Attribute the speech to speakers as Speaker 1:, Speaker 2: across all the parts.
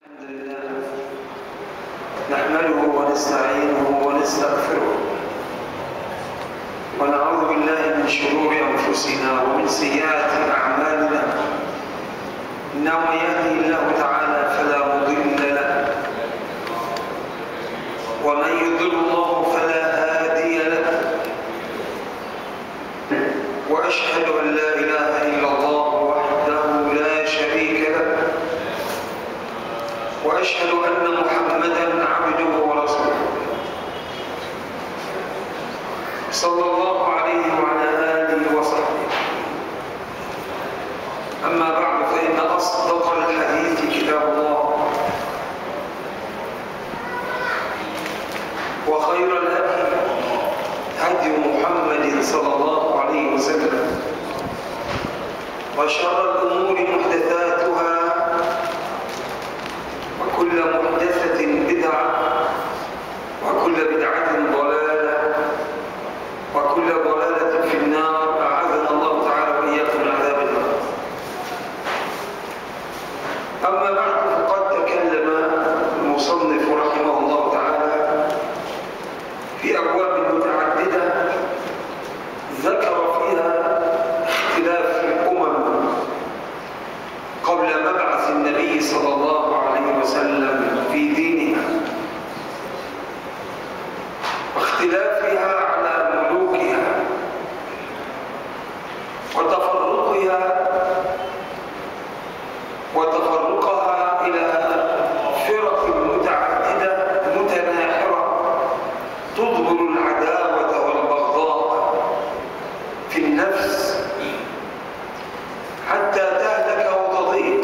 Speaker 1: الحمد لله نحمده ونستعينه ونستغفره ونعوذ بالله من شرور انفسنا ومن سيئات اعمالنا انه من يهده الله تعالى فلا مضل له ومن يضل الله فلا هادي له واشهد ان لا اله الا الله وحده لا شريك له واشهد ان محمدا عبده ورسوله صلى الله عليه وعلى اله وصحبه اما بعد فان اصدق الحديث كتاب الله وخير الهدي هدي محمد صلى الله عليه وسلم وشر الامور محدثاتها وكل محدثة بدعة وكل بدعة ضلالة وكل ضلالة في النار أعاذنا الله تعالى وإياكم من عذاب النار أما بعد فقد تكلم المصنف رحمه الله تعالى في أبواب متعددة ذكر فيها اختلاف الأمم قبل مبعث النبي صلى الله عليه وسلم في دينها واختلافها على ملوكها وتفرقها وتفرقها إلى فرق متعددة متناحرة تظهر العداوة والبغضاء في النفس حتى تهلك وتضيع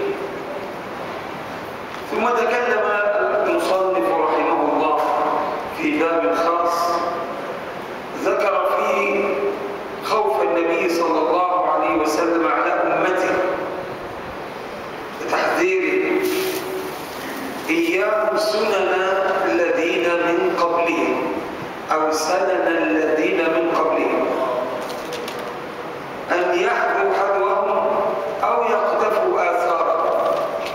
Speaker 1: ثم تكلم المصنف رحمه الله في باب خاص ذكر فيه خوف النبي صلى الله عليه وسلم على امته وتحذيره اياهم سنن الذين من قبلهم او سنن الذين من قبلهم أن يحذوا حذوهم أو يقتفوا آثارهم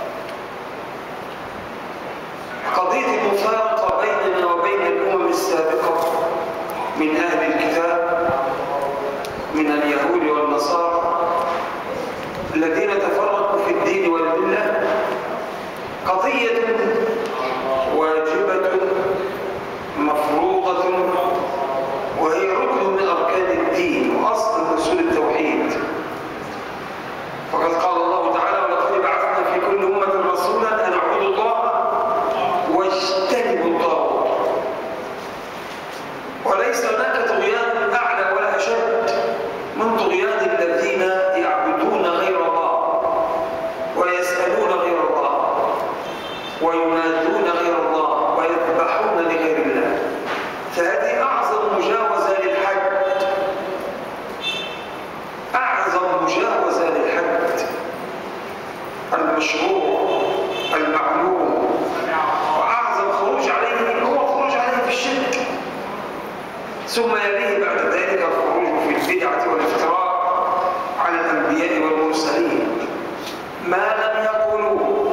Speaker 1: قضية المفارقة بيننا وبين الأمم السابقة من أهل الكتاب من اليهود والنصارى الذين تفرقوا في الدين والملة قضية واجبة مفروضة وهي ركن من أركان الدين وأصل من أصول التوحيد فقد قال الله تعالى ولقد بعثنا في كل أمة رسولا أن اعبدوا الله واجتنبوا الطاغوت وليس هناك طغيان أعلى ولا أشد من طغيان الذين يعبدون غير الله ويسألون غير الله وينادون غير الله ويذبحون لغير الله فهذه أعظم مجاوزة للحد أعظم مجاوزة للحد المشروع المعلوم وأعظم خروج عليه هو الخروج عليه في الشرك ثم يليه بعد ذلك الخروج في البدعة والافتراء على الأنبياء والمرسلين ما لم يقولوه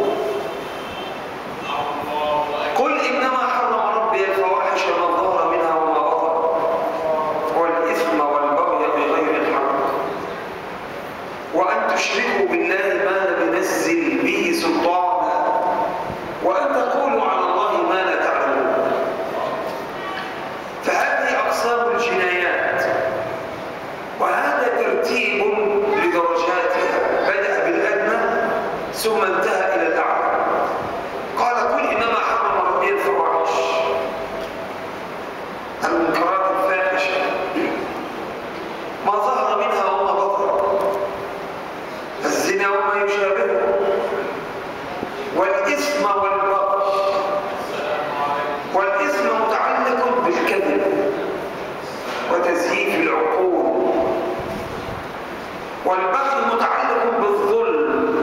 Speaker 1: قل إنما حرم ربي الفواحش ما ظهر منها وما بطن والإثم والبغي بغير الحق وأن تشركوا بالله ما لم ينزل به سلطانا وأن تقولوا على الله ما لا تعلمون فهذه أقسام الجنايات وهذا ترتيب لدرجاتها بدأ بالأدنى ثم انتهى إلى الأعلى قال قل إنما حرم ربي الفواحش المنكرات الفاحشة ما ظهر منها وما بطن الزنا وما يشابهه والإثم والبغي والإثم متعلق بالكذب وتزييف العقول والبغي متعلق بالظلم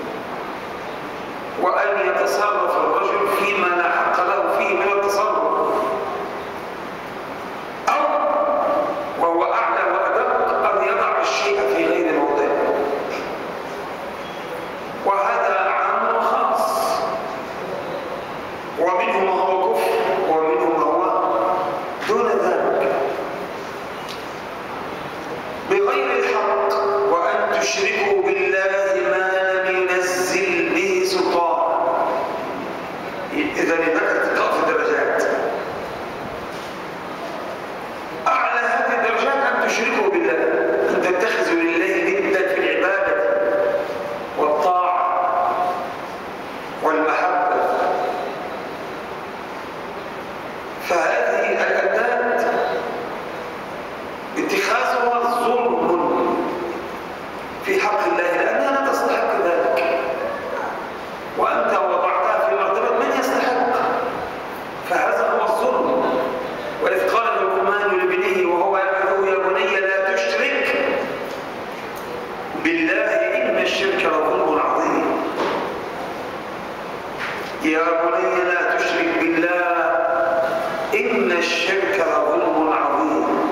Speaker 1: وأن يتصرف الرجل فيما لا حق له فيه من التصرف أو وهو أعلى وأدق أن يضع الشيء في غير موضعه وهذا عام وخاص تشركوا بالله أن تتخذوا لله ندا في العبادة والطاعة والمحبة فهذه الأنداد اتخاذها ظلم في حق الله لأنها لا تستحق ذلك وأنت وضعتها في مرتبة من يستحق فهذا هو الظلم وإذ قال لقمان لابنه وهو يدعوه يا بني لا تشرك بالله إن الشرك لظلم عظيم يا بني لا تشرك بالله إن الشرك لظلم عظيم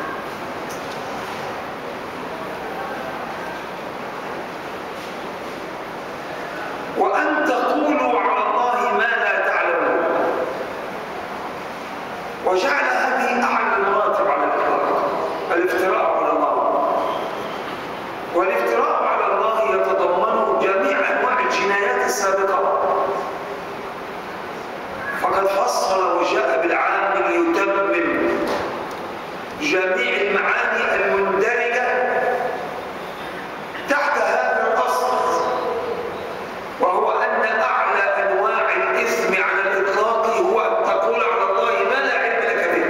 Speaker 1: وأن تقولوا على الله ما لا تعلمون وجعل هذه أعلى المراتب على الإطلاق الافتراء على الله والافتراء على الله يتضمن جميع أنواع الجنايات السابقة فقد فصل وجاء بالعام ليتمم جميع المعاني المندرجة تحت هذا الأصل وهو أن أعلى أنواع الإثم على الإطلاق هو أن تقول على الله ما لا علم لك به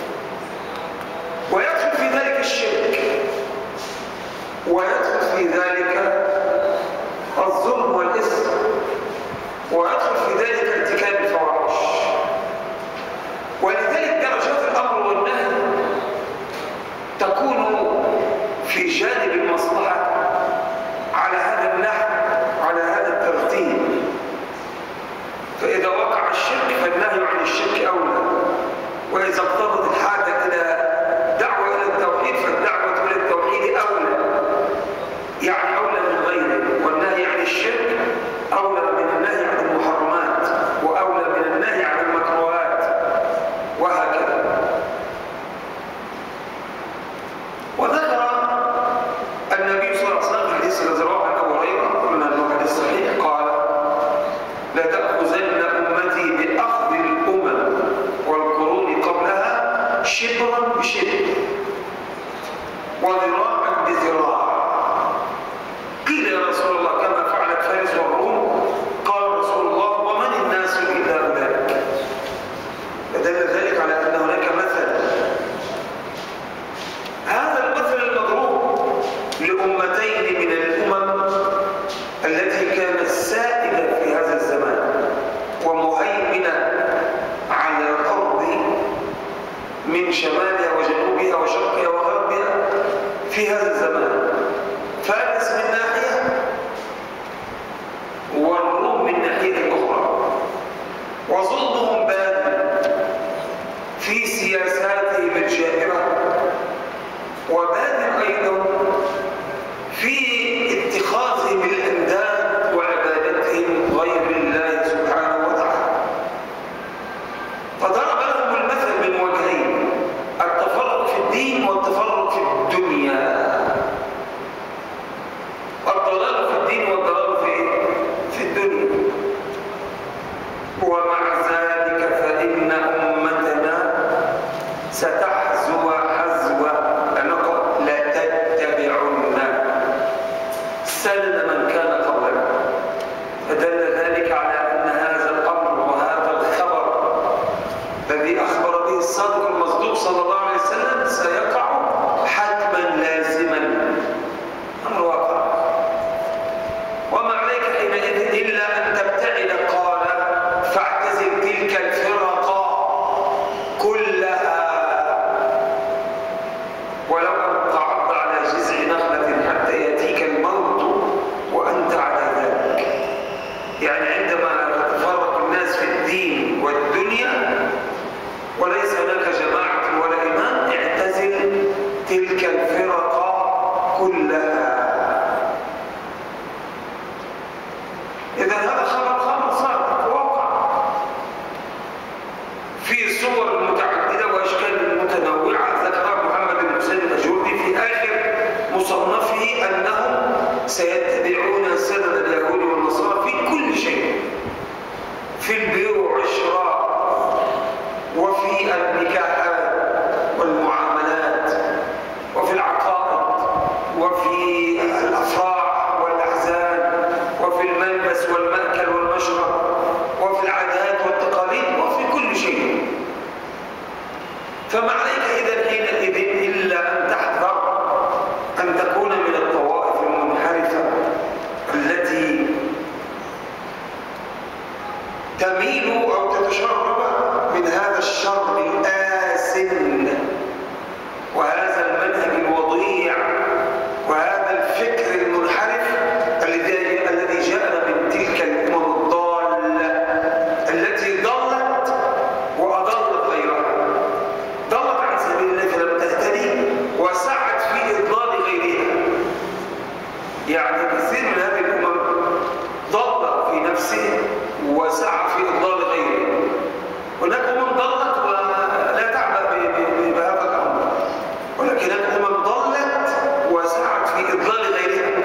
Speaker 1: ويدخل في ذلك الشرك ويدخل في ذلك الظلم والإثم ويدخل في ذلك ارتكاب الفواحش ولذلك درجات الأمر والنهي تكون في جانب المصلحة على هذا النحو على هذا الترتيب فإذا وقع الشرك فالنهي عن الشرك أولى وإذا اقتضت الحاجة إلى دعوة إلى التوحيد فالدعوة إلى التوحيد أولى يعني أولى من غيره والنهي عن الشرك أولى من النهي عن المحرمات وأولى من النهي عن المكروهات وهكذا وذكر النبي صلى الله عليه وسلم في الحديث الذي رواه عن ابو هريره قلنا انه حديث صحيح قال لتاخذن امتي باخذ الامم والقرون قبلها شبرا بشبر وذراعا بذراع قيل يا رسول الله كما فعلت فارس والروم قال رسول الله ومن الناس الا اولئك فدل ذلك على ان هناك مثل هذا المثل المضروب لأمتين من الأمم التي كانت سائدة في هذا الزمان ومهيمنة على الأرض من شمالها وجنوبها وشرقها وغربها في هذا الزمان فارس من ناحية والروم من ناحية أخرى وظلمهم باد في سياساتهم الجائرة وبادر أيضا في اتخاذهم الأنداد وعبادتهم غير الله سبحانه وتعالى فضرب لهم المثل من وجهين التفرق في الدين والتفرق في الدنيا الضلال في الدين والضلال في في الدنيا ومع ذلك فإن أمتنا ستحزو حزو أنكم لتتبعن سنن من كان قبلنا فدل ذلك على أن هذا الأمر وهذا الخبر الذي أخبر به الصادق المصدوق صلى الله عليه وسلم سيقع حتما لازما أمر واقع وما عليك حينئذ إلا أن تبتعد قال فاعتزل تلك الفرق كلها ولو أن تعض على جذع نخلة حتى يأتيك الموت وأنت على ذلك يعني عندما تتفرق الناس في الدين والدنيا وليس هناك جماعة ولا إمام اعتزل تلك الفرق كلها إذا هذا خبر خبر صادق واقع في صور متعددة وأشكال متنوعة ذكرها محمد بن حسين الأجوردي في آخر مصنفه أنهم سيتبعون سنن اليهود والنصارى في كل شيء في البيوع والشراء وفي النكاحات والمعاملات وفي في إضلال غيرها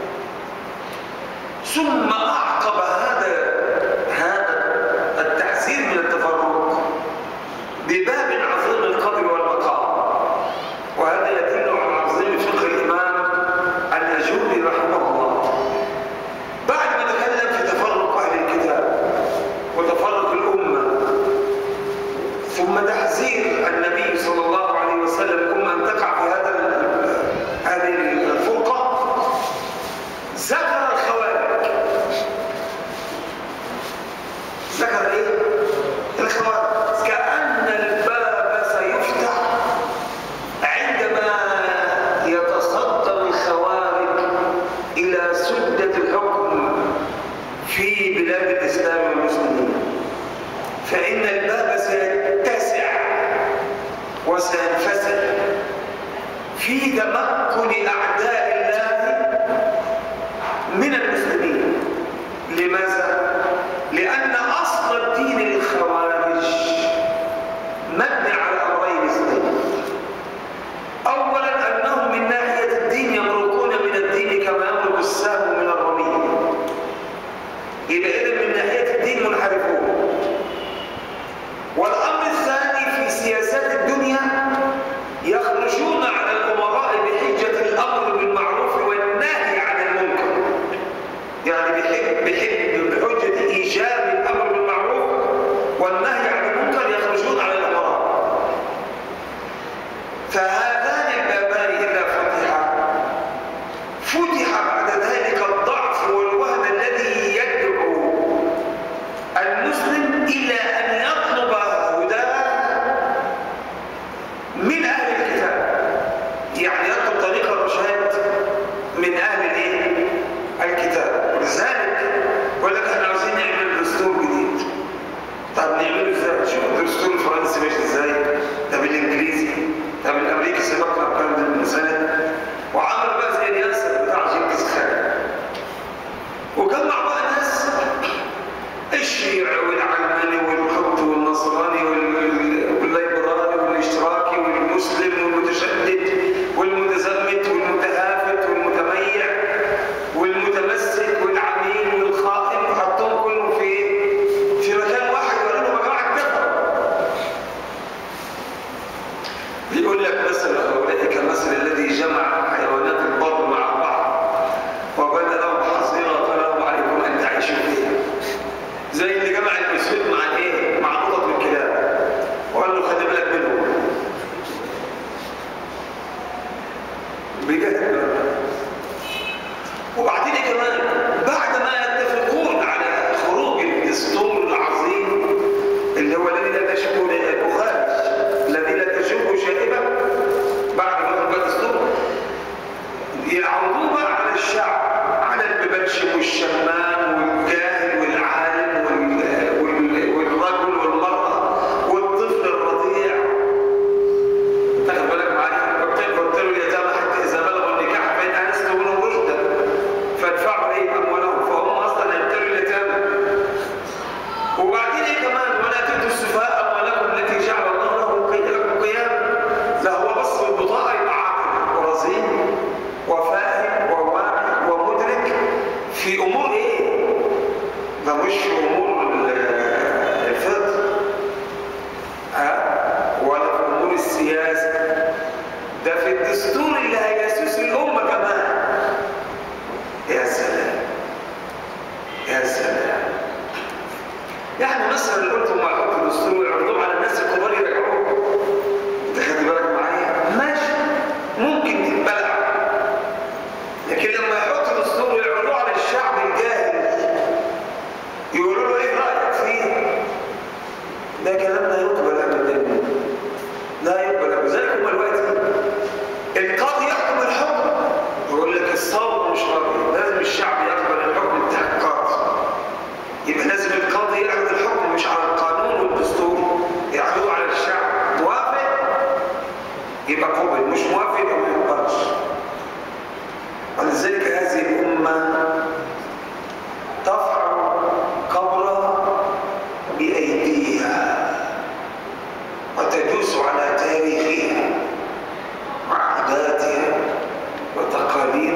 Speaker 1: ثم أعقب هذا هذا التحذير من التفرق بباب عظيم القدر والمقام وهذا يدل على عظيم فقه الإمام الأجوري رحمه الله بعد ما تكلم في تفرق أهل الكتاب وتفرق الأمة ثم تحذير النبي صلى الله عليه وسلم كم أن تقع في هذا هذه الفرقة ذكر الخوارج ذكر ايه؟ الخوارج كأن الباب سيفتح عندما يتصدر الخوارج إلى سدة الحكم في بلاد الإسلام والمسلمين فإن الباب سيتسع وسينفسح في تمكن أعداء الله من المسلمين لماذا؟ لأن أصل الدين للخوارج مبني على أمرين اثنين أولا أنهم من ناحية الدين يمرقون من الدين كما يمرق السهم من الرمي يبقى إذا من ناحية الدين منحرفون والأمر الثاني في سياسات الدنيا يخرجون على الأمراء بحجة الأمر بالمعروف والنهي عن المنكر يعني بحج بحج بحجة إيجاب الأمر بالمعروف والنهي عن المنكر يخرجون على الأمراء فهذان البابان إذا فتحا فتح بعد ذلك الضعف والوهن الذي يدعو المسلم إلى أن يطلب هداه من أهل الكتاب يعني يطلب طريق الرشاد من أهل الإيه؟ الكتاب ولذلك يقول لك احنا عاوزين نعمل دستور جديد طب نعمله ازاي؟ شوف الدستور الفرنسي ماشي ازاي؟ طب الانجليزي طب الامريكي سبق الكلام ده من سنه وعمل بقى زي الياسر بتاع جنكيز خان وجمع بقى ناس الشيعي والعلماني والقبطي والنصراني وال- والليبرالي والاشتراكي والمسلم والمتشدد والمتزمت والمتهافت والمتميع والمتمسك والعميل والخائن وحطهم كلهم في في مكان واحد وقالوا لهم يا جماعه اتفقوا بيقول لك مثل هؤلاء كمثل الذي جمع حيوانات البر مع بعض وبنى لهم حظيره فلهم عليكم ان تعيشوا فيها زي اللي جمع الاسود مع الايه؟ مع قطط والكلاب وقال له خلي بالك منهم بجد وبعدين كمان بعد ما يتفقون على خروج الدستور العظيم اللي هو الذي لا تشكو البخاري الذي لا تشكو شائبه بعد ما خرج الدستور يعرضوه بقى على الشعب على الببلشم والشمام والجاهل والعالم وال- وال- والرجل والمرأة والطفل الرضيع تاخد بالك معايا قلت قلت له اليتامى حتى إذا بلغوا النكاح فإن آنستم منهم رشدا فادفعوا إليهم أموالهم فهم أصلا يبتلوا اليتامى وبعدين إيه كمان ولا تؤتوا السفهاء أموالكم التي جعل الله لهم قي- لكم قياما لا هو بس بالبطاقة يبقى عاقل ورزين وفاهم وواعي ومدرك في أمور إيه؟ ده مش في أمور ال- الفقه ها؟ ولا في أمور السياسة ده في الدستور اللي هيسوس الأمة كمان يا سلام يا سلام يعني مثلا لو قلتم مع حكم الدستور ويعرضوه على الناس الكبار يرجعوه انت خدت بالك معايا ماشي ممكن تتبلع لكن لما يحط دستور ويعرضوه على الشعب الجاهل يقولوا له ايه رايك فيه ده كلام لا يقبل ابدا لا يقبل ابدا لذلك هم دلوقتي القاضي يحكم الحكم يقول لك الصوت مش راضي لازم الشعب يقبل الحكم بتاع القاضي يبقى لازم القاضي يعرض الحكم مش على القانون والدستور يعرضه على الشعب موافق يبقى قبل مش موافق يبقى ما يقبلش ولذلك هذه الأمة تفعل قبرها بأيديها وتدوس على تاريخها وعاداتها وتقاليدها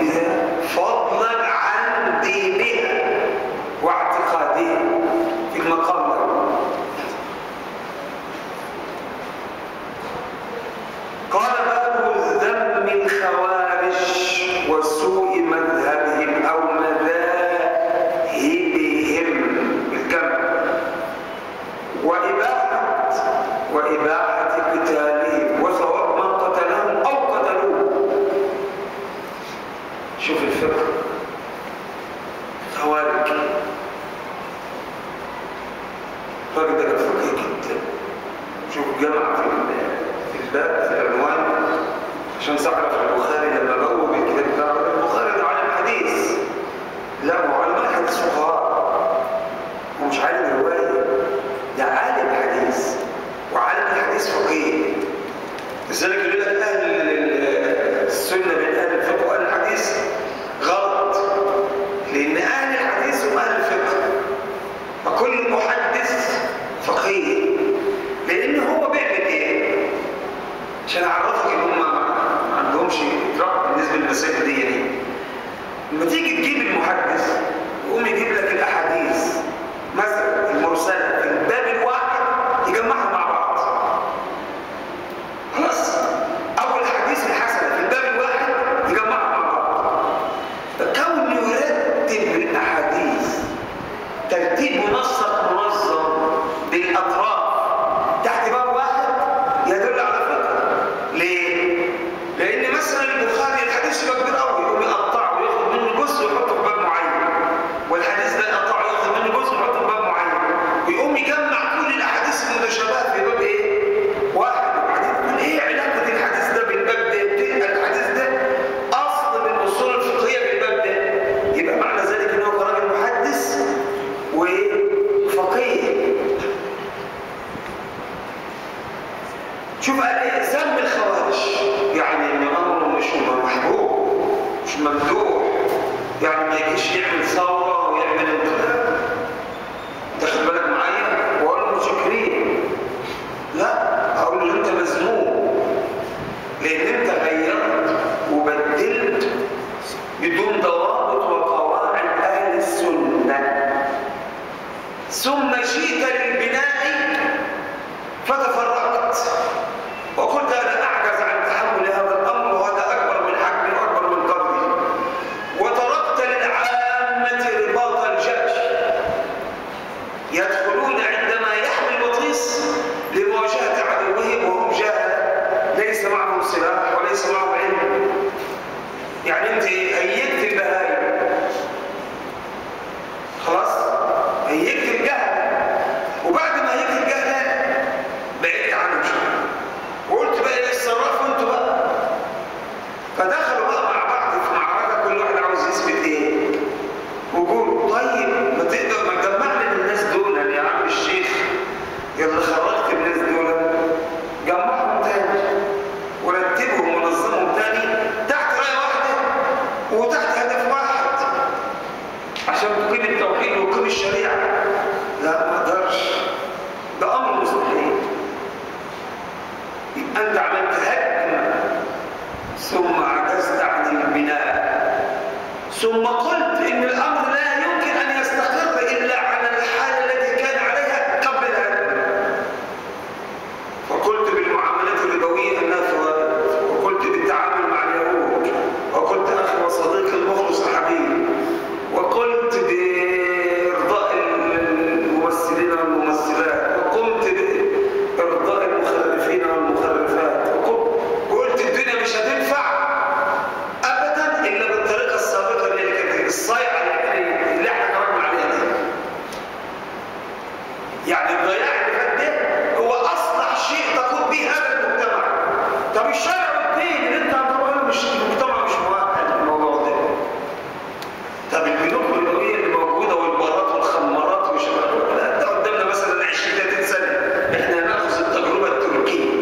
Speaker 1: عشان تعرف البخاري لما بوب الكتاب بتاعه البخاري ده عالم حديث لا هو علماء الحديث فقهاء ومش عالم روايه ده عالم حديث وعالم الحديث فقيه لذلك يقول لك اهل السنه بين اهل الفقه واهل الحديث غلط لان اهل الحديث هم اهل الفقه فكل محدث فقيه لان هو بيعمل ايه عشان اعرفك ان هم ما عندهمش ادراك بالنسبه للمسائل دي يعني لما تيجي تجيب المحدث يقوم يجيب لك الاحاديث مثلا المرسله في الباب الواحد يجمعها مع بعض خلاص اول حديث الحسنه في الباب الواحد يجمعها مع بعض فكون يرتب الاحاديث ترتيب منسق منظم بالاطراف تحت باب واحد يدل على فقه ليه؟ لان مثلا البخاري الحديث يبقى كبير قوي يقوم يقطعه وياخد منه جزء ويحطه في باب معين والحديث ده يقطعه وياخد منه جزء ويحطه في باب معين ويقوم يجمع كل الاحاديث المتشابهه في باب ايه؟ واحد وبعدين تقول ايه علاقه الحديث ده بالباب ده؟ بتبقى الحديث ده اصل من الاصول الفقهيه بالباب ده يبقى معنى ذلك ان هو راجل محدث وفقيه شوف قال ايه ذم الخوارج يعني ان امره مش محبوب مش ممدوح يعني ما يجيش يعمل ثوره ويعمل انقلاب تاخد بالك معايا واقول له متشكرين لا اقول له انت مذموم لان انت غيرت وبدلت بدون ضوابط وقواعد اهل السنه ثم جئت للبناء فتفرقت وقلت انا اعجز عن تحمل هذا الامر وهذا اكبر من حجمي واكبر من قدري وتركت للعامه رباط الجأش يدخلون عندما يحمل الوطيس لمواجهه عدوهم وهم جهله ليس معهم سلاح وليس معهم علم يعني انت هيجت البهايم خلاص هيجت الجهل وبعد ما هيجت الجهل بعدت عنهم شويه وقلت بقى ايه اتصرفوا انتوا بقى فدخلوا بقى مع بعض في معركه كل واحد عاوز يثبت ايه وقول طيب ما تقدر ما تجمع لي الناس دول يا عم الشيخ يلا خرجت الناس دول جمعهم تاني ورتبهم ونظمهم تاني تحت رايه واحده وتحت هدف واحد عشان تقيم التوحيد وتقيم الشريعه لا ما اقدرش ده امر مستحيل يبقى انت عملت هدم ثم عجزت عن البناء ثم قلت ان الامر لا يمكن ان يستقر الا على الحاله التي كان عليها قبل الهدم وقلت بالمعاملات الربويه انها فوائد وقلت بالتعامل مع اليهود وقلت اخي وصديقي المخلص الحبيب وقلت بارضاء الممثلين والممثلات وقمت بارضاء المخرفين والمخرفات وقلت وقلت الدنيا مش هتنفع ابدا الا بالطريقه السابقه اللي كانت الصايعه اللي اللي احنا خرجنا عليها دي يعني الضياع اللي فات ده هو اصلح شيء تقود به هذا المجتمع طب الشرع والدين اللي انت هتقوله مش المجتمع مش مؤهل للموضوع ده طب البنوك الربويه اللي موجوده والبارات والخمارات وش لا ده قدامنا مثلا 20 30 سنه احنا هناخذ التجربه التركيه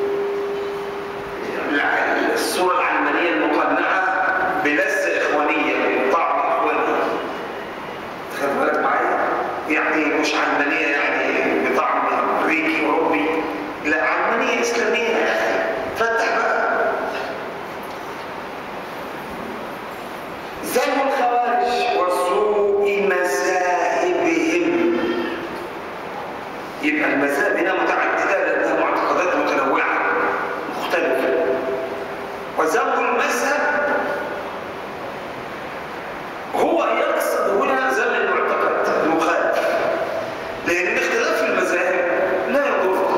Speaker 1: يعني الصوره العلمانيه المقنعه بلذه اخوانيه طعم اخواني خد بالك معايا يعني مش علمانيه يعني بطعم امريكي اوروبي لا علمانيه اسلاميه يا اخي فتح بقى ذم الخوارج وسوء مذاهبهم يبقى المذاهب هنا متعدده لانها معتقدات متنوعه مختلفه وذم المذهب هو يقصد هنا ذم المعتقد المخالف لان اختلاف المذاهب لا يضر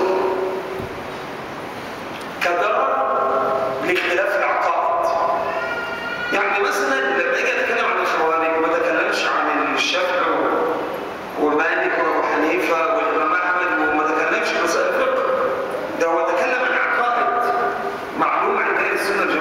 Speaker 1: كضرر لاختلاف العقائد يعني مثلا لما اجي اتكلم عن الخوارج ما اتكلمش عن الشافعي ومالك وابو حنيفه والامام احمد وما اتكلمش في مسائل الفقه ده هو تكلم عن عقائد معلومه عند اهل السنه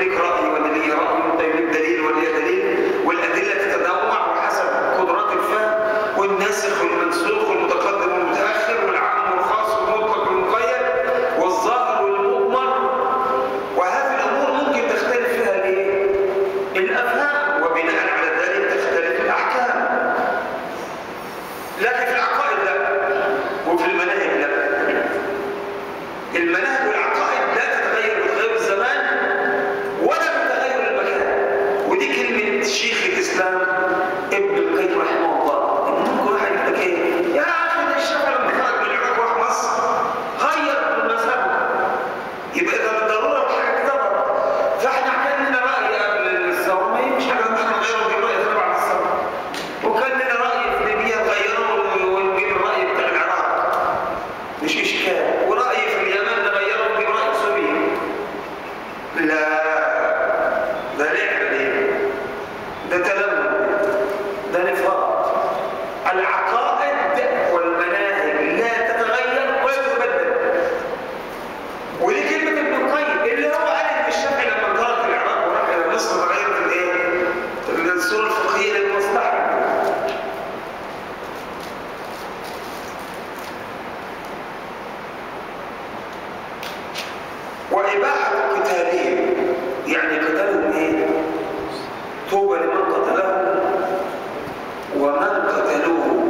Speaker 1: ليك رأي وأنا لي رأي وأنت ليك دليل وأنا لي دليل والأدلة تتنوع وحسب قدرات الفهم والناسخ والمنسوخ والمتقدم والمتأخر والعام والخاص والمطلق والمقيد والظاهر والمضمر وهذه الأمور ممكن تختلف فيها الايه؟ الأفهام وبناء على ذلك تختلف الأحكام لكن في العقائد لا وفي المناهج لا المناهج والعقائد لا تتغير بتغير الزمان ولا بتغير المكان ودي كلمة شيخ الإسلام ابن القيم رحمه الله إن ممكن واحد يقول لك إيه يا أخي ده الشافعي لما خرج من العراق وراح مصر غير من مذهبه يبقى ده بالضرورة مش حاجة كتبها فإحنا كان لنا رأي قبل الثورة ما هي مش حاجة إن إحنا نغيره ونجيب رأي تاني بعد الثورة وكان لنا رأي في ليبيا نغيره ونجيب الرأي بتاع العراق مش إشكال ورأي في اليمن نغيره ونجيب رأي سوريا لا ده لعبة دي ده تلمم ده نفاق العقائد والمناهج لا تتغير ولا تتبدل ودي كلمة ابن القيم اللي هو قال ان الشافعي لما ترك العراق وراح الى مصر تغيرت الايه؟ الصورة الفقهية للمصلحة وإباحة قتالهم يعني قتالهم إيه؟ طوبى لمن قتلهم ومن قتلوه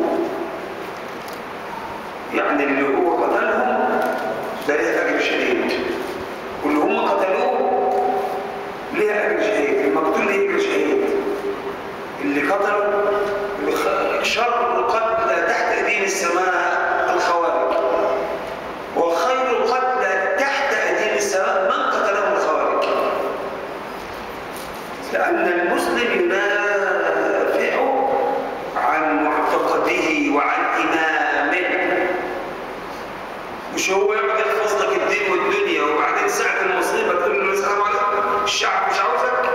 Speaker 1: يعني اللي هو قتلهم ده ليه أجر شديد واللي هم قتلوه ليه أجر شديد المقتول ليه أجر شديد اللي قتلوا اللي خ- شر القتل تحت أيدين السماء الخوارج وخير القتلى تحت أيدين السماء من قتلهم الخوارج لأن المسلم يدافع عن معتقده وعن إمامه مش هو يقعد يحفظ لك الدين والدنيا وبعدين ساعة المصيبة تقول له السلام عليكم الشعب مش عاوزك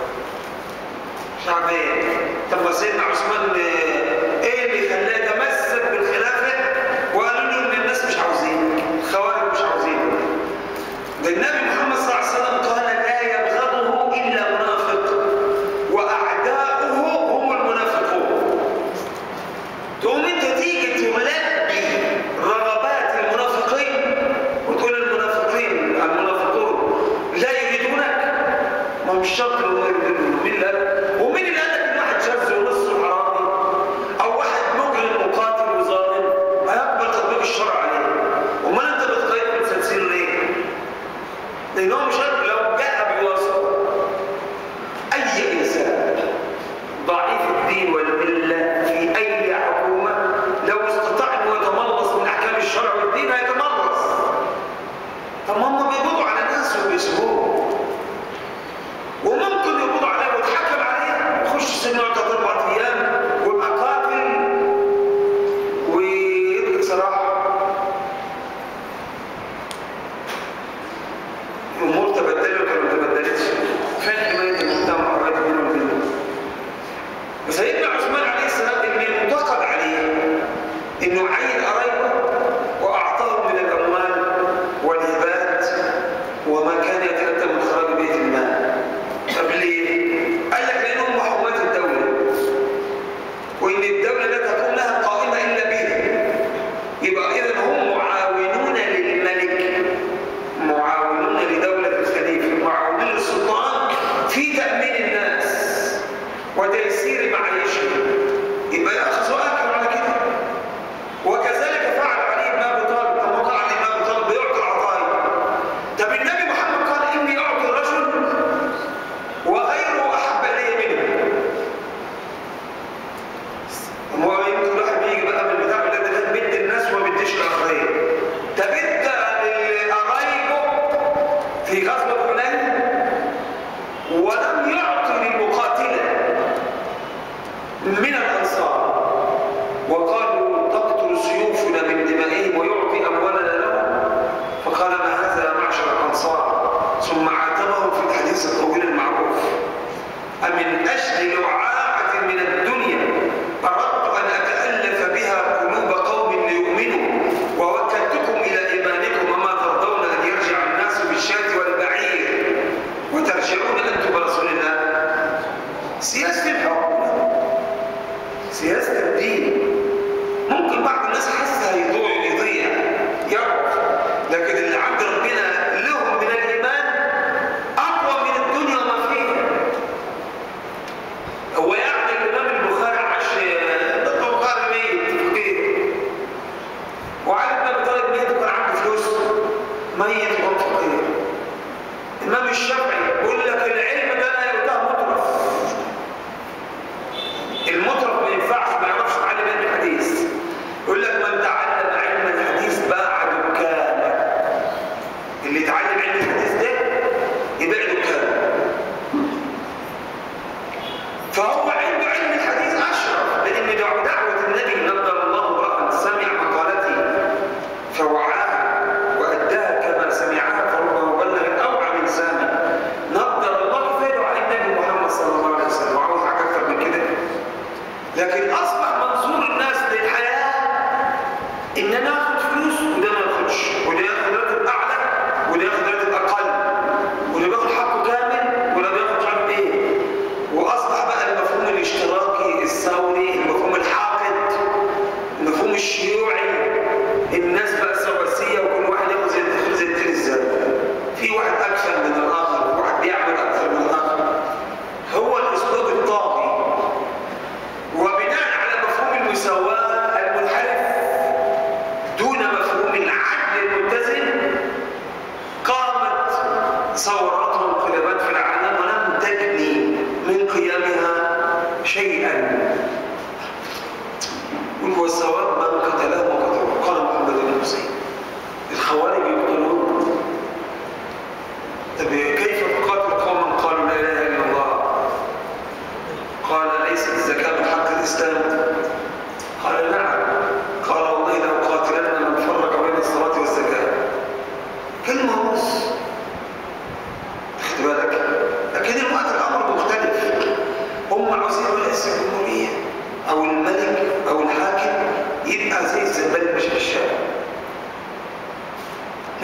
Speaker 1: شعب ايه؟ طب ما سيدنا عثمان آه، ايه اللي خلاه يتمسك بالخلافة وقالوا له ان الناس مش عاوزينك الخوارج مش عاوزينك ده النبي محمد صلى الله عليه وسلم قال لا يبغضه الا منافق واعداؤه هم المنافقون تقوم انت تيجي تلبي رغبات المنافقين وتقول المنافقين المنافقون لا يريدونك ما مش شرط انهم يريدونك مين اللي قال ومين اللي قال لك ان واحد شاذ ونص حرامي او واحد مجرم مقاتل وظالم هيقبل تطبيق الشرع عليه امال انت بتقيم تسلسله ليه؟ لان هو مش عارف لو جاء بواسطه اي انسان ضعيف الدين والمله في اي حكومه لو استطاع انه يتملص من احكام الشرع والدين هيتملص طب ما هم بيقبضوا على ناس وبيسيبوهم وممكن يقبضوا عليه ويتحكم عليه يخش سجن يقعد اربع ايام ويبقى قاتل ويدرك سراحه الامور تبدلت ولا ما تبدلتش فين حمايه المجتمع وحمايه الدين والدنيا وسيدنا عثمان عليه السلام اللي المعتقد عليه انه عين قرايبه واعطاهم من الاموال والهبات وما كان يترتب من خراج بيت المال طب ليه؟ قال لك لانهم محرومات الدوله وان الدوله لا تكون لها قائمه الا بهم يبقى اذا هم معاونون للملك معاونون لدوله الخليفه معاونون للسلطان في تامين الناس وتيسير معيشهم يبقى ياخذوا اكل على كده وكذلك فعل علي بن ابي طالب طب ما قال علي بن ابي طالب بيعطي العطايا طب النبي محمد قال اني اعطي الرجل وغيره احب الي منه هو يمكن الواحد بيجي بقى من البتاع ده كان بيدي الناس وما بيديش الاخرين طب ادى لقرايبه في غزوه حنين ولم يعطي للمقاتله من الانصار وقالوا تقتل سيوفنا من دمائهم ويعطي اموالنا لهم فقال ما هذا يا معشر الانصار ثم عاتبهم في الحديث الطويل المعروف أمن أجل لعاعة من الدنيا أردت أن أتألف بها قلوب قوم ليؤمنوا ووكلتكم إلى إيمانكم وما ترضون أن يرجع الناس بالشاة والبعير وترجعون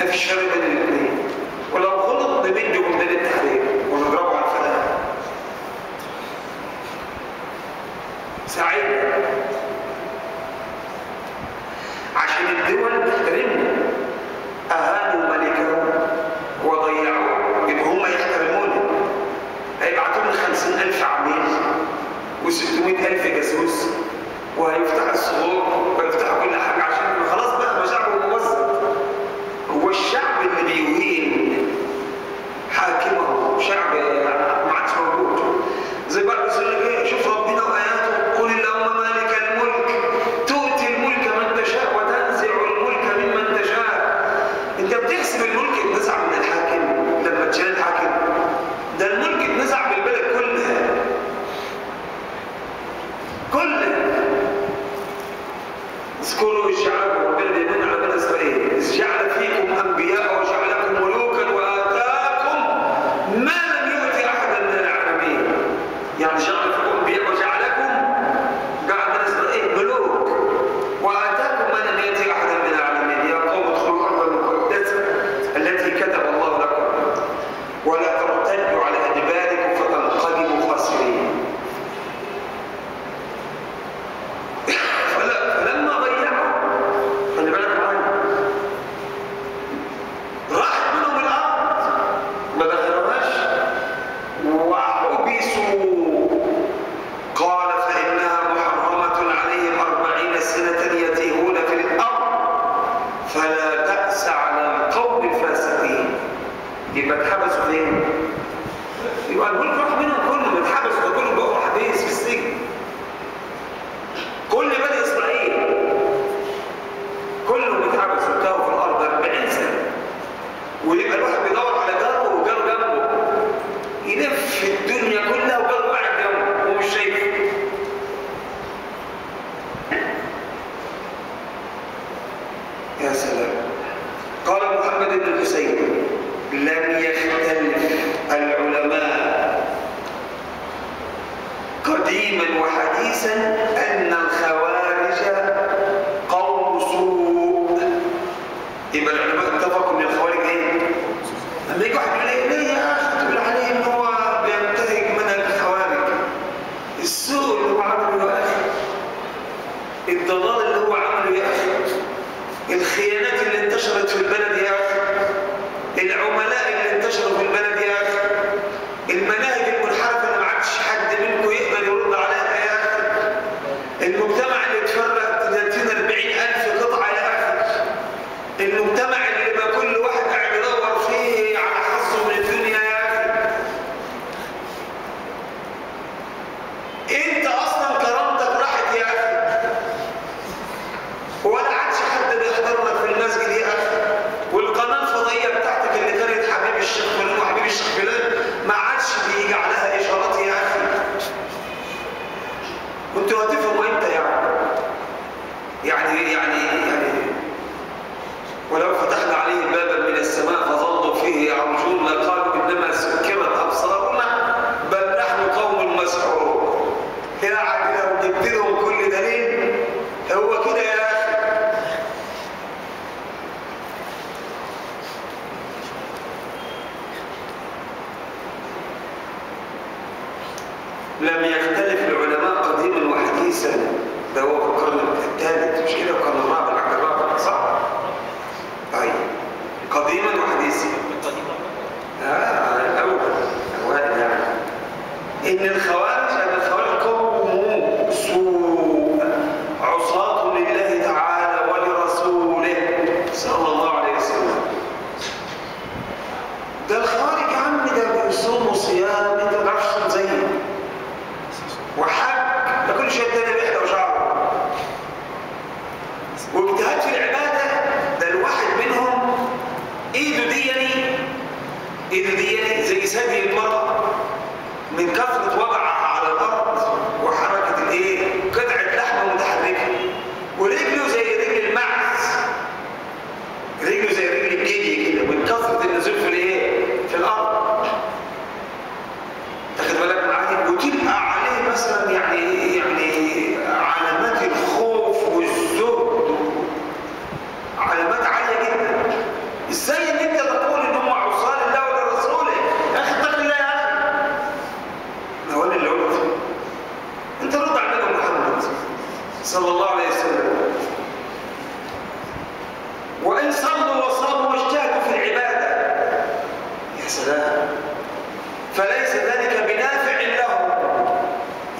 Speaker 1: فيش فرق بين الاثنين ولو غلط نمده بمدان التحرير ونضربه على الفلاح ساعدنا عشان الدول تحترمنا اهانوا ملكهم وضيعوه ان هم يحترمونه هيبعتوا لنا 50000 عميل و600000 جاسوس وهيفتحوا الصدور ويفتحوا كل حاجه عشان خلاص بقى هو شعب موزع هو الشعب اللي بيهين حاكمه شعب ما عادش موجود زي بقى الرسول ايه شوف ربنا واياته قل اللهم مالك الملك تؤتي الملك من تشاء وتنزع الملك ممن تشاء انت بتحسب الملك اتنزع من الحاكم لما تشيل الحاكم ده الملك اتنزع من البلد كلها كلها اذكروا اذ جعلكم ربنا بيمن على بني اسرائيل اذ جعل فيكم انبياء وجعلكم ملوكا واتاكم ما لم يؤت احدا من العالمين يعني جعل فيكم انبياء وجعلكم جعل بني اسرائيل ملوك واتاكم ما لم يؤت احدا من العالمين يا قوم ادخلوا الارض المقدسه التي كتب الله لكم ولا ترتدوا على ادباركم فتنقلبوا خاسرين فلا فلما ضيعوا خلي بالك معايا راحت منهم الارض ما دخلوهاش وحبسوا قال فانها محرمه عليهم اربعين سنه يتيهون في الارض فلا تاس على القوم الفاسقين يبقى اتحبسوا فين؟ يبقى الملك راح منهم كلهم اتحبسوا ده كلهم بقوا حبيس في السجن كل بني اسرائيل كلهم اتحبسوا كانوا في الارض 40 سنه ويبقى الواحد بيدور على جاره وجاره جنبه يلف الدنيا كلها وجاره قاعد جنبه ومش شايفه يا سلام قال محمد بن الحسين لم يختلف العلماء قديما وحديثا ان الخوارج قوم سوء يبقى العلماء اتفقوا ان الخوارج ايه؟ لما يجي واحد يقول ايه ليه يا اخي تقول عليه ان هو بينتهج منهج الخوارج السوء اللي هو عمله يا اخي الضلال اللي هو عمله يا اخي الخيانات اللي انتشرت في البلد يا اخي العملاء اللي انتشروا في البلد يا اخي المناهج المنحرفه اللي ما عادش حد منكم يقدر يرد عليها يا اخي المجتمع اللي اتفرق 30 40 الف قطعه يا اخي المجتمع اللي بقى كل واحد قاعد يدور فيه على حظه من الدنيا يا اخي انت اصلا كرامتك راحت يا اخي ولا عادش حد بيحضر لك في المسجد يا اخي والقناه الفضائيه بتاعتك اللي كانت حبيب الشيخ فلان وحبيب الشيخ فلان ما عادش بيجي عليها اشارات يا اخي كنتوا هتفهموا امتى يعني يعني يعني يعني ولو فتحنا عليه بابا من السماء فظلوا فيه يعرجون لقالوا انما سكرت ابصارنا بل نحن قوم مسحورون يعني لو جبت لهم كل دليل هو كده يا اخي لم يختلف العلماء قديما وحديثا ده هو في القرن الثالث مش كده القرن الرابع العقد الرابع صح؟ طيب قديما وحديثا اه الاول اوائل يعني ان الخوارج ان الخوارج قوم سوء عصاة لله تعالى ولرسوله صلى الله عليه وسلم ده الخوارج يا عم ده بيصوموا صيام انت ما تعرفش تصوم زيه وحج ده كل شيء تاني بيحلى وشعره واجتهاد في العباده ده الواحد منهم ايده دي ايده دي زي ثدي المرأة من كثرة وضعها على الأرض وحركة الإيه؟ قطعة لحمة متحركة ورجله زي رجل المعز رجله زي رجل الجدي كده من كثرة النزول في الإيه؟ في الأرض تاخد بالك معايا وتبقى عليه مثلا يعني يعني علامات الخوف والزهد علامات عالية جدا ازاي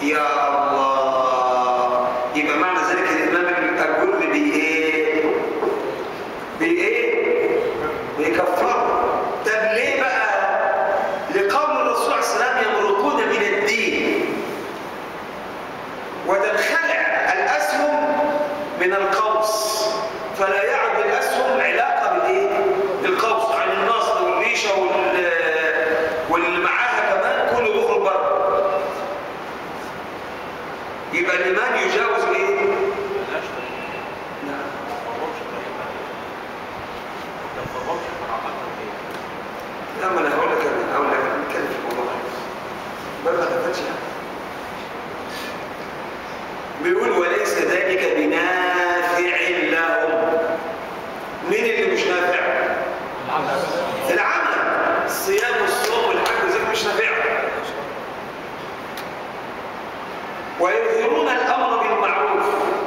Speaker 1: يا الله يبقى معنى ذلك الإمام الأجر بإيه؟ بإيه؟ بيكفر طب ليه بقى؟ لقول الرسول عليه السلام يمرقون من الدين وتنخلع الأسهم من القوس فلا يعد الأسهم علاقة بالإيه؟ بالقوس عن النصر والريشة وال... واللي معاها كمان كله بيخرج بره يبقى الإيمان يجاوز إيه؟ نعم لا ما انا هقول لك انا هقول لك نتكلم في الموضوع بل ما تفتش بيقول وليس ذلك بنافع لهم مين اللي مش نافع؟ العمل الصيام والصوم والحج وذلك مش نافع ويظهرون الامر بالمعروف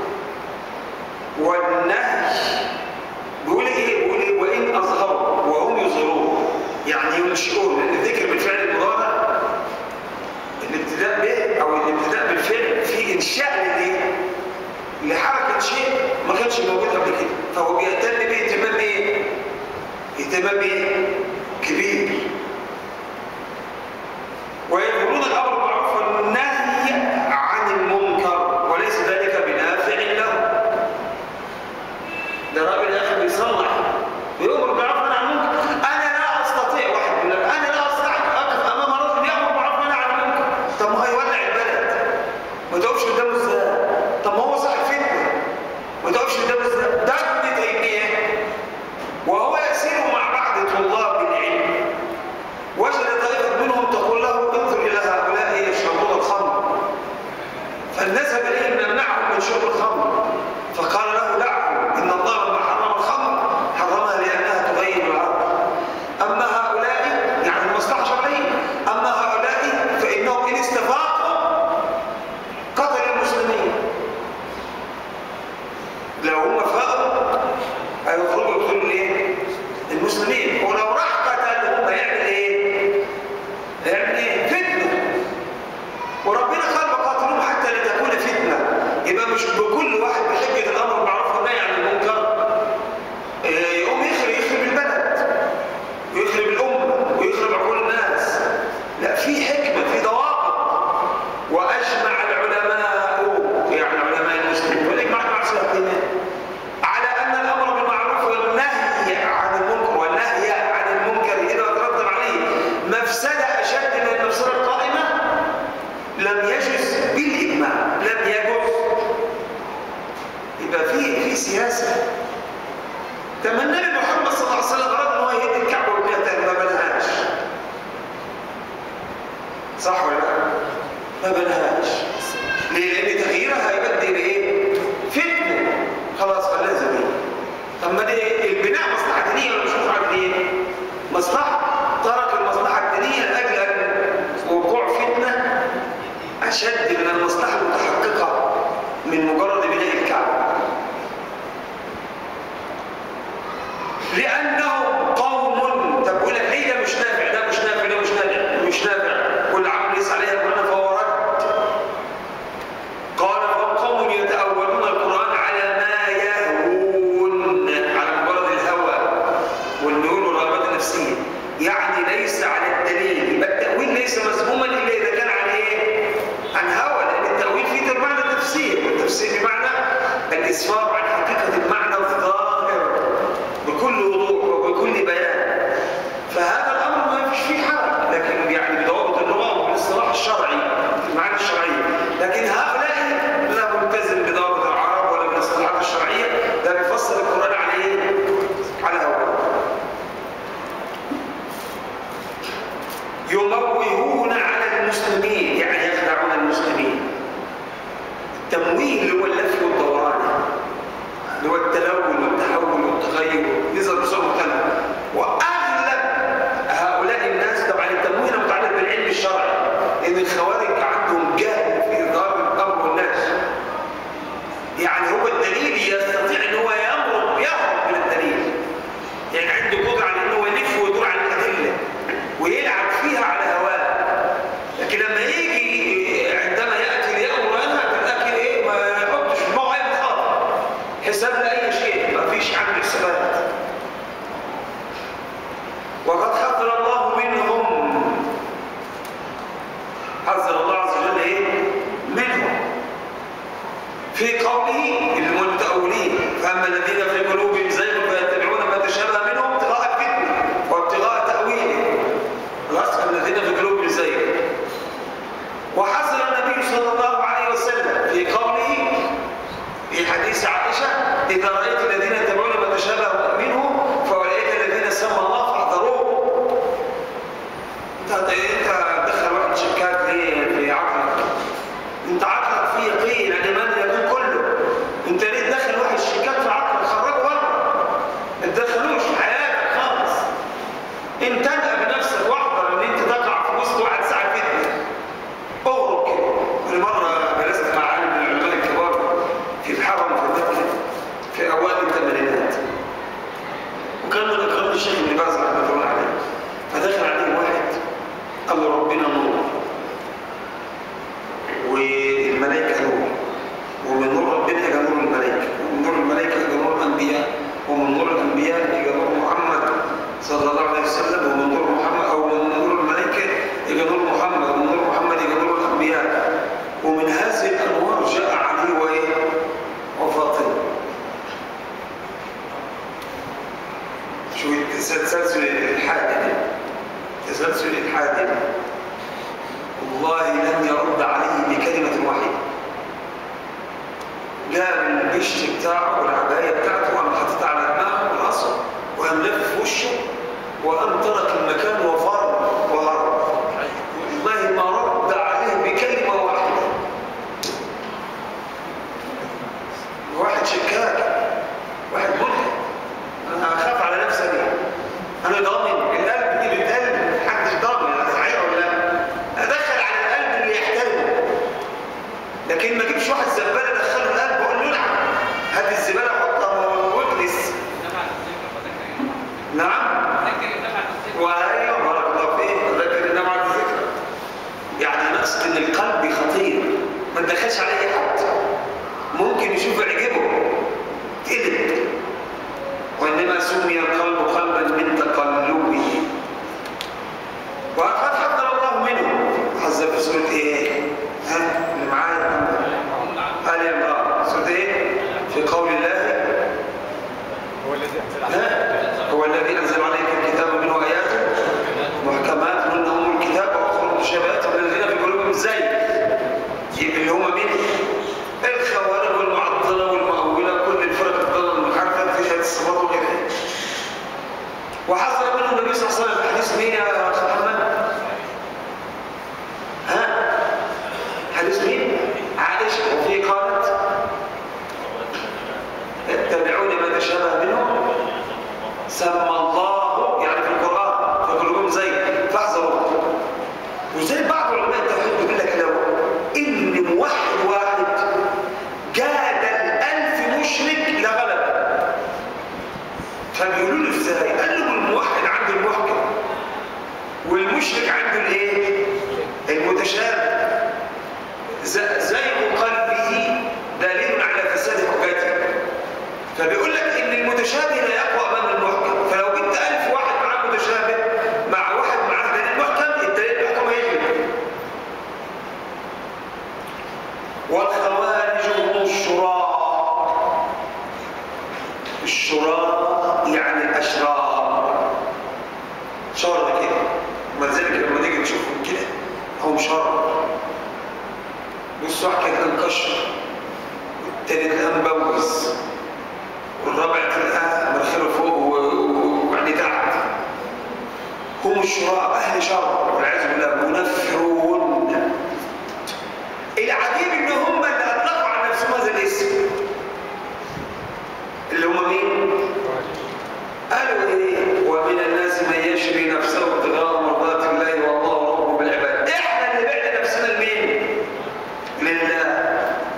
Speaker 1: والنهي بيقول ايه؟ بيقول ايه؟ وان اظهروا وهم يظهرون يعني ينشئون لان الذكر بالفعل المضارع الابتداء به او الابتداء بالفعل في انشاء للايه؟ لحركه شيء ما كانش موجود قبل كده فهو بيهتم به اهتمام ايه؟ اهتمام ايه؟ كبير ويظهرون الامر بالمعروف والنهي عن المنكر وليس ذلك بنافع لهم ده راجل يا اخي بيصلح ويؤمر بالمعروف والنهي عن المنكر انا لا استطيع واحد يقول لك انا لا استطيع اقف امام رجل يامر بالمعروف والنهي عن المنكر طب ما هو يولع البلد ما تقفش قدامه ازاي طب ما هو صاحب فتنه ما تقفش قدامه ازاي ده ابن تيميه وهو يسير مع بعض طلاب العلم وجد طائفه منهم تقول له انظر الى هؤلاء يشربون الخمر فلنذهب اليهم نمنعهم من شرب الخمر فقال له دعهم ان الله لما حرم الخمر حرمها لانها تغير العقل اما هؤلاء يعني المصلحه شرعيه اما هؤلاء فانهم ان استفاقوا قتلوا المسلمين لو هم فاقوا هيخرجوا يقتلوا الايه؟ المسلمين ولو راح قتلهم هيعمل ايه؟ هيعمل ايه؟ فتنه وربنا قال وقاتلوهم حتى لا تكون فتنه يبقى مش بكل واحد بحجه الامر بالمعروف والنهي عن المنكر آه، يقوم يخرب يخرب البلد ويخرب الامه ويخرب عقول الناس لا في حكمه في ضوابط واجمع العلماء يعني علماء المسلمين والاجماع مع سلفنا على ان الامر بالمعروف والنهي عن المنكر والنهي عن المنكر اذا ترتب عليه مفسده اشد من المفسده القائمه لم يجوز بالاجماع لم يجوز يبقى في في سياسه طب ما النبي محمد صلى الله عليه وسلم اراد ان هو يهد الكعبه وابنها تاني ما بناهاش صح ولا لا؟ ما بناهاش ليه؟ لان تغييرها هيؤدي لايه؟ فتنه خلاص خلاها زي طب ما دي البناء مصلحه دينيه ولا مش مصلحه دينيه؟ مصلحه ترك المصلحه الدينيه لاجل ان وقوع فتنه اشد من المصلحه المتحققه من مجرد بناء الكعبه لانهم قوم طب يقول لك ليه ده مش نافع ده مش نافع ده مش نافع مش نافع كل عمل ليس عليه القران فهو رد قال فهم قوم يتاولون القران على ما يهوون على مجرد الهوى والميول والرغبات النفسيه يعني ليس على الدليل يبقى التاويل ليس مذموما الا اذا كان على ايه؟ عن هوى لان التاويل فيه معنى التفسير والتفسير بمعنى الاسفار عن حقيقه المعنى الظاهر بكل وضوح وبكل بيان فهذا الامر ما فيش فيه حرج لكن يعني بضوابط اللغه وبالاصطلاح الشرعي في المعاني الشرعيه لكن هؤلاء لا ملتزم بضوابط العرب ولا بالاصطلاحات الشرعيه ده بيفسر القران على ايه؟ على هواه يموهون على المسلمين يعني يخدعون المسلمين التمويه اللي هو اللف والدوران اللي هو التلون والتحول والتغير يظهر بصوره مختلفه واغلب هؤلاء الناس طبعا التمويه متعلق بالعلم الشرعي لان الخوارج عندهم جهل في اظهار الامر والناس يعني هو الدليل يستطيع ان هو يمرق يهرب من الدليل يعني عنده قدره على ان هو يلف ويدور على الادله ويلعب فيها على هواه لكن لما يجي عندما ياتي حذر الله عز وجل ايه منهم في قوله المتأولين فأما الذين في قلوبهم زيغ فيتبعون ما تشابه منه ابتغاء الفتنة وابتغاء تأويله خلاص الذين في قلوبهم زيغ وحذر النبي صلى الله عليه وسلم في قوله في حديث عائشة إذا رأيت الذين يتبعون ما تشابه منه فأولئك الذين سمى الله فاحذروه انت انت تدخل واحد شكاك ليه في عقلك انت عقلك فيه يقين يعني من يكون كله انت ليه تدخل واحد شكاك في عقلك خرجه بره ما تدخلوش في حياتك خالص انت تبقى بنفسك واحذر ان انت تقع في وسط واحد ساعه فتنه اغرق كده انا مره جلست مع عالم من العلماء الكبار في الحرم في مكه في اوائل الثمانينات وكان من اكرم الشيخ ابن باز رحمه الله عليه فدخل عليه واحد قال له ربنا نور والملائكه نور ومن نور ربنا يجي نور الملائكه ومن نور الملائكه يجي نور الانبياء ومن نور الانبياء يجي نور محمد صلى الله عليه وسلم ومن نور محمد او من نور الملائكه يجي نور محمد ومن نور محمد يجي نور الانبياء ومن هذه الانوار جاء علي وايه وفاطمه شو تسلسل الحادث تسلسل الحادث والله لن يرد عليه بكلمة واحدة جاب البش بتاعه والعباية بتاعته وقام حاططها على دماغه والعصا وقام لف في وشه وقام ترك المكان وفر وهرب والله ما رد عليه بكلمة واحدة واحد شكاك واحد ملحد انا اخاف على نفسي أنا. انا ضامن القلب دي بتقلب محدش ضامن انا صحيح ولا لا ادخل على القلب اللي يحترمه لكن ما اجيبش واحد زباله ادخله القلب واقول له نعم هات الزباله حطها واجلس نعم وايوه بارك الله فيك ذكر النبي على الذكر يعني انا اقصد ان القلب خطير ما تدخلش عليه اي حد ممكن يشوف يعجبه تقلب وإنما سمي القلب قلبا من تقلبه وقد حذر الله منه حذر في سورة إيه؟ ها؟ اللي معايا آل عمران سورة إيه؟ في قول الله
Speaker 2: هو الذي انزل عليه
Speaker 1: ها؟ هو الذي أنزل عليك الكتاب منه آيات محكمات هن أم الكتاب وأخرى متشابهات والذين في قلوبهم زيغ يبقى اللي هم مين؟ الخوارج والمعطلة والمؤولة كل الفرق الضالة المحرفة في هذه الصفات وغيرها وحذر منه النبي صلى الله عليه وسلم في حديث مين يا أخ محمد؟ ها؟ حديث مين؟ عائشة وفي قالت اتبعون ما تشابه منه سمى الله يعني في القرآن في قلوبهم زي فاحذروا وزي بعض علماء التوحيد بيقول لك لو ان موحد واحد جادل ألف مشرك لغلب فبيقولوا له ازاي؟ قال له الموحد عنده المحكم والمشرك عنده الايه؟ المتشابه ز- زيغ قلبه دليل على فساد حجته فبيقول لك ان المتشابه لا يقوى امام المحكم فلو جبت ألف واحد معاه متشابه مع واحد معاه دليل محكم الدليل المحكم هيجي والخوارج هم الشراء الشراء يعني الاشرار شر كده ولذلك لما نيجي نشوفهم كده هم شر بص واحد كده مكشر والتاني تلاقيه مبوز والرابع تلاقيه مناخيره فوق و- و- وعينيه تحت هم الشراء اهل شر والعياذ بالله منفرون العجيب ان هم اللي اطلقوا على نفسهم هذا الاسم اللي هم مين؟ قالوا ايه؟ ومن الناس من يشري نفسه ابتغاء مرضات الله والله رب بالعباد احنا اللي بعنا نفسنا لمين؟ لله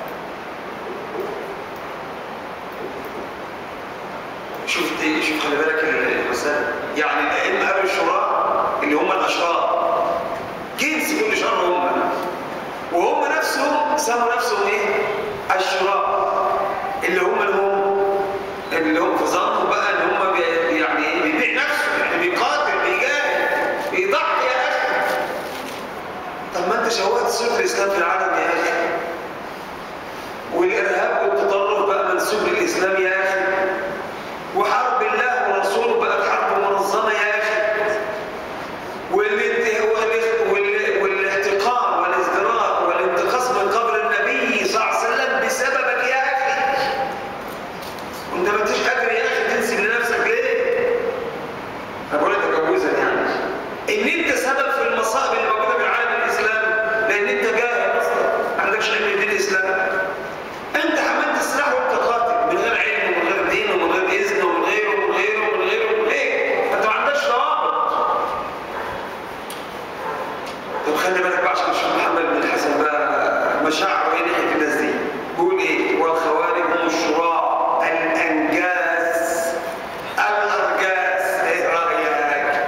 Speaker 1: شفت شوف خلي بالك المسألة يعني الأئمة قالوا الشراء اللي هم الأشرار جنس كل شر هم وهم نفسهم سموا نفسهم ايه؟ الشراء اللي هم اللي هم اللي هم في ظنهم بقى ان هم بي يعني ايه؟ بيبيع نفسه يعني بيقاتل بيجاهد بيضحي يا اخي طب ما انت شوهت صورة الإسلام في العالم يا أخي والإرهاب والتطرف بقى منسوب للإسلام يا أخي وحرب الله ورسوله بقت حرب منظمة يا أخي والانت- وال- وال- والاحتقار والازدراء والانتقاص من قبر النبي صلى الله عليه وسلم بسببك يا أخي وانت ما انتش قادر يا أخي تنسب لنفسك ليه؟ أقول لك تجوزا يعني ان انت سبب في المصائب اللي موجوده في العالم الاسلامي لان انت جاهل اصلا ما عندكش علم دين الاسلام انت حملت السلاح وانت قاتل من غير علم ومن غير دين ومن غير اذن ومن غيره ومن غيره ومن غيره ومن غيره انت ما عندكش ضوابط طب خلي بالك بقى عشان نشوف محمد بن الحسن بقى مشاعره ايه ناحيه الناس دي بيقول ايه والخوارج هم الشراع الانجاز الارجاز ايه رايك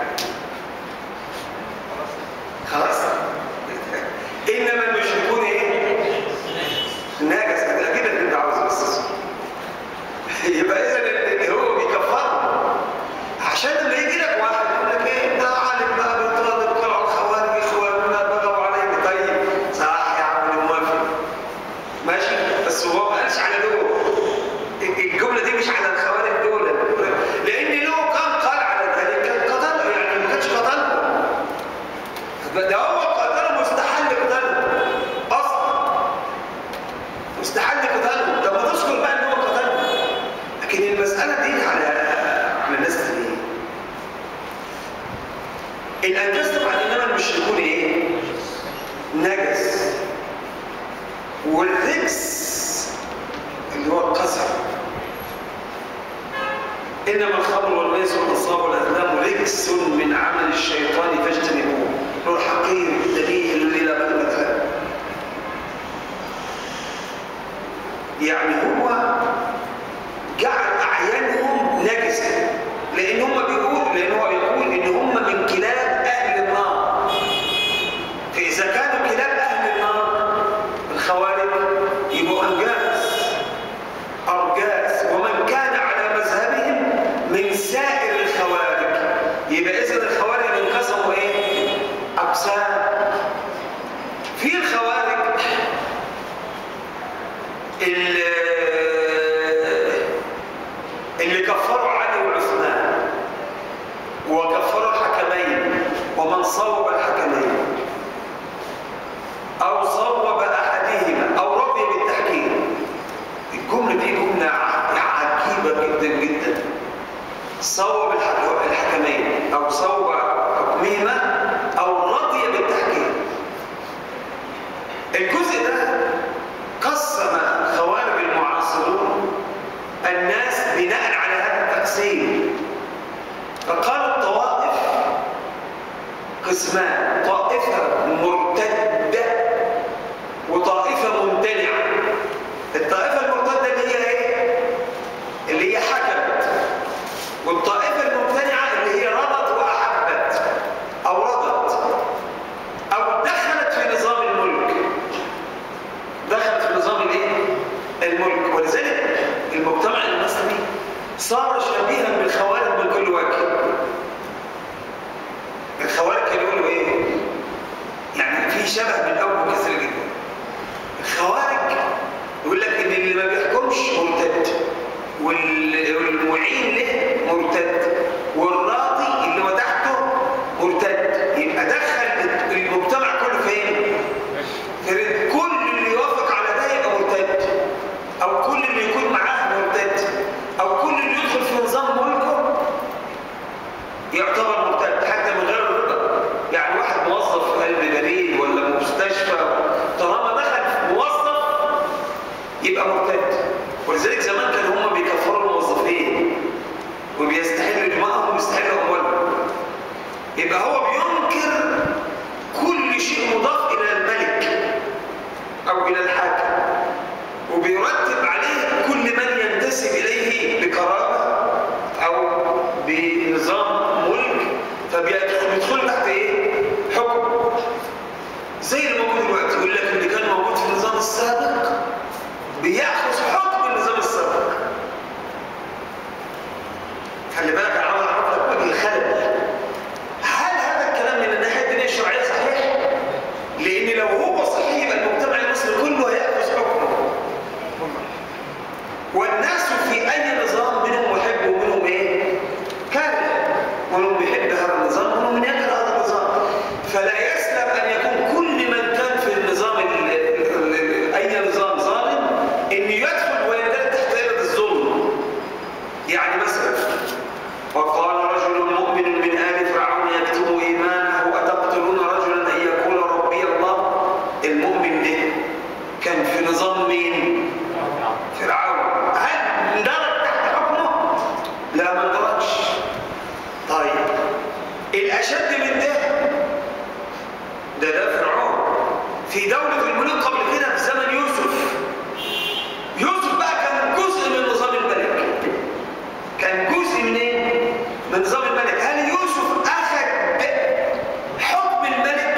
Speaker 1: خلاص انما المشركون ايه ناجس اكيد انت عاوز بس يبقى اذا اللي هو بيكفرهم عشان لما يجي لك واحد يقول لك ايه ده عالم بقى بالطالب طلعوا الخوارج اخواننا بغوا علينا طيب صح يا عم أنا موافق ماشي بس هو ما قالش على دول الجمله دي مش على الخوارج دول لان لو كان قال على ذلك كان قتله يعني ما كانش قتله ده هو قتله مستحل قتله اصلا مستحل قتله طب ما تذكر بقى ان هو قتله لكن المساله دي على على الناس دي الانجاز طبعا انما المشركون ايه؟ نجس والرجس اللي هو القذر انما الخمر والميسر والانصاب والازلام رجس من عمل الشيطان فاجتنبوه نور حقير دليل الى قيمه له يعني هو جعل اعيانهم نجسه لان هم بيقول لان هو بيقول ان هم من كلاب اهل النار فاذا كانوا كلاب اهل النار الخوارج يبقوا انجاز ارجاز ومن كان على مذهبهم من سائر الخوارج يبقى اذا الخوارج انقسموا ايه اقسام في الخوارج اللي, اللي كفروا علي وعثمان وكفروا الحكمين ومن صوب الحكمين او صوب احدهما او رضي بالتحكيم الجمله دي جمله عجيبه جدا جدا صوب الحك- الحكمين او صوب حكمهما او رضي بالتحكيم الجزء ده قسم خوارج المعاصرون الناس بناء على هذا التقسيم فقالوا الطوائف قسمان طائفة مرتدة وطائفة ممتنعة الطائفة المرتدة اللي هي ايه؟ اللي هي حكمت والطائفة الممتنعة اللي هي رضت وأحبت أو رضت أو دخلت في نظام الملك دخلت في نظام الايه؟ الملك ولذلك المجتمع المصري صار شبيها بالخوارج من كل وجه الخوارج كانوا يقولوا ايه؟ يعني في شبه من اول كثير جدا الخوارج يقول لك ان اللي ما بيحكمش مرتد وال- والمعين له مرتد والراضي اللي هو تحته مرتد يبقى دخل المجتمع كله فين؟ كانت كل اللي يوافق على ده يبقى مرتد او كل اللي يكون معاه مرتد او كل اللي يدخل في نظام ملكه يعتبر مرتد حتى من غير رضا يعني واحد موظف في قلب بريد ولا مستشفى طالما دخل موظف يبقى مرتد ولذلك زمان كانوا هم بيكفروا الموظفين وبيستحلوا دماءهم ويستحلوا اموالهم يبقى هو بينكر كل شيء مضاف الى الملك او الى الحاكم وبيرتب عليه كل من ينتسب اليه بكرامه او بنظام ملك فبيدخل تحت ايه حكم زي اللي موجود دلوقتي يقول لك اللي كان موجود في النظام السابق بياخذ حكم النظام السابق خلي بالك انا عاوز اعرف لك وجه الخلل هل هذا الكلام من الناحيه الدينيه الشرعيه صحيح؟ لان لو كله هيأخذ حكمه والناس في أي نظام منهم محب ومنهم إيه؟ كاره ومنهم بيحب هذا النظام ومنهم من يكره هذا النظام فلا يسلم أن يكون كل من كان في النظام ال- ال- ال- أي نظام ظالم إنه يدخل ويندرج تحت يد الظلم يعني مثلا وقال رجل مؤمن من آل فرعون يكتم إيمانه أتقتلون رجلا أن يقول ربي الله المؤمن ده كان في نظام مين؟ فرعون هل اندرج تحت حكمه؟ لا ما اندرجش طيب الأشد من ده ده ده فرعون في دولة الملوك قبل كده في زمن يوسف يوسف بقى كان جزء من نظام الملك كان جزء من ايه؟ من نظام الملك هل يوسف أخذ حكم الملك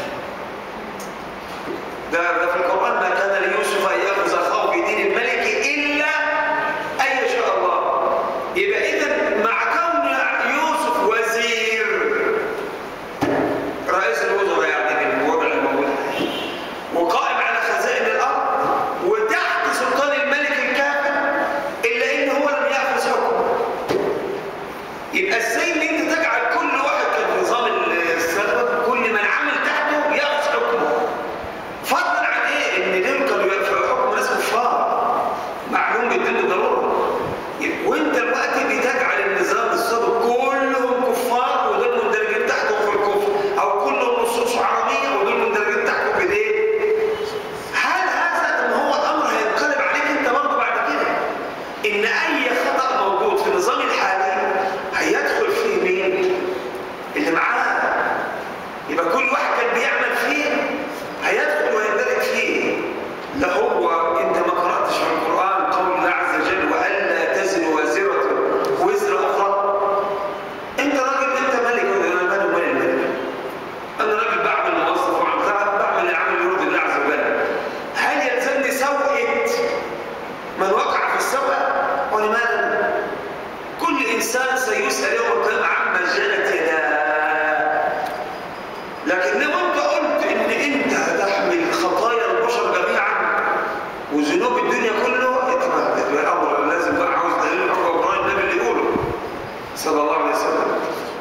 Speaker 1: ده ده في القرآن ما كان ليوسف أن يأخذ أخاه في دين الملك إلا أن يشاء الله يبقى إذا مع كون يوسف وزير رئيس الوزراء يعني بالوضع الموجود وقائم على خزائن الأرض وتحت سلطان الملك الكافر إلا إن هو لم يأخذ حكم يبقى ازاي ان انت تجعل كل واحد كان في نظام السابق كل من عمل تحته ياخذ حكمه فضلا عن ايه ان دول كانوا في حكم ناس كفار معلوم بالدين بالضروره وانت دلوقتي بتجعل النظام السابق كلهم كفار ودول مندرجين تحته في الكفر او كلهم نصوص عربيه ودول مندرجين تحته في الايه؟ هل هذا ما هو الامر هينقلب عليك انت برضه بعد كده ان اي خطا موجود في النظام الحالي هيدخل فيه مين اللي معاه يبقى كل واحد كان بيعمل فيه هيدخل ويندرج فيه لا هو انت ما قراتش في القران قول الله عز وجل والا تزر وازره وزر اخرى انت راجل انت ملك ولا انا مالي ومال الملك انا راجل بعمل موظف وعم بعمل العمل اللي يرضي الله عز وجل هل يلزمني سوءة من وقع في السوء ولماذا كل انسان سيسال يوم القيامه عما جنت يداه لكن لو انت قلت ان انت هتحمل خطايا البشر جميعا وذنوب الدنيا كله يبقى يبقى الامر لازم بقى عاوز دليل حكم ابراهيم النبي اللي يقوله صلى الله عليه وسلم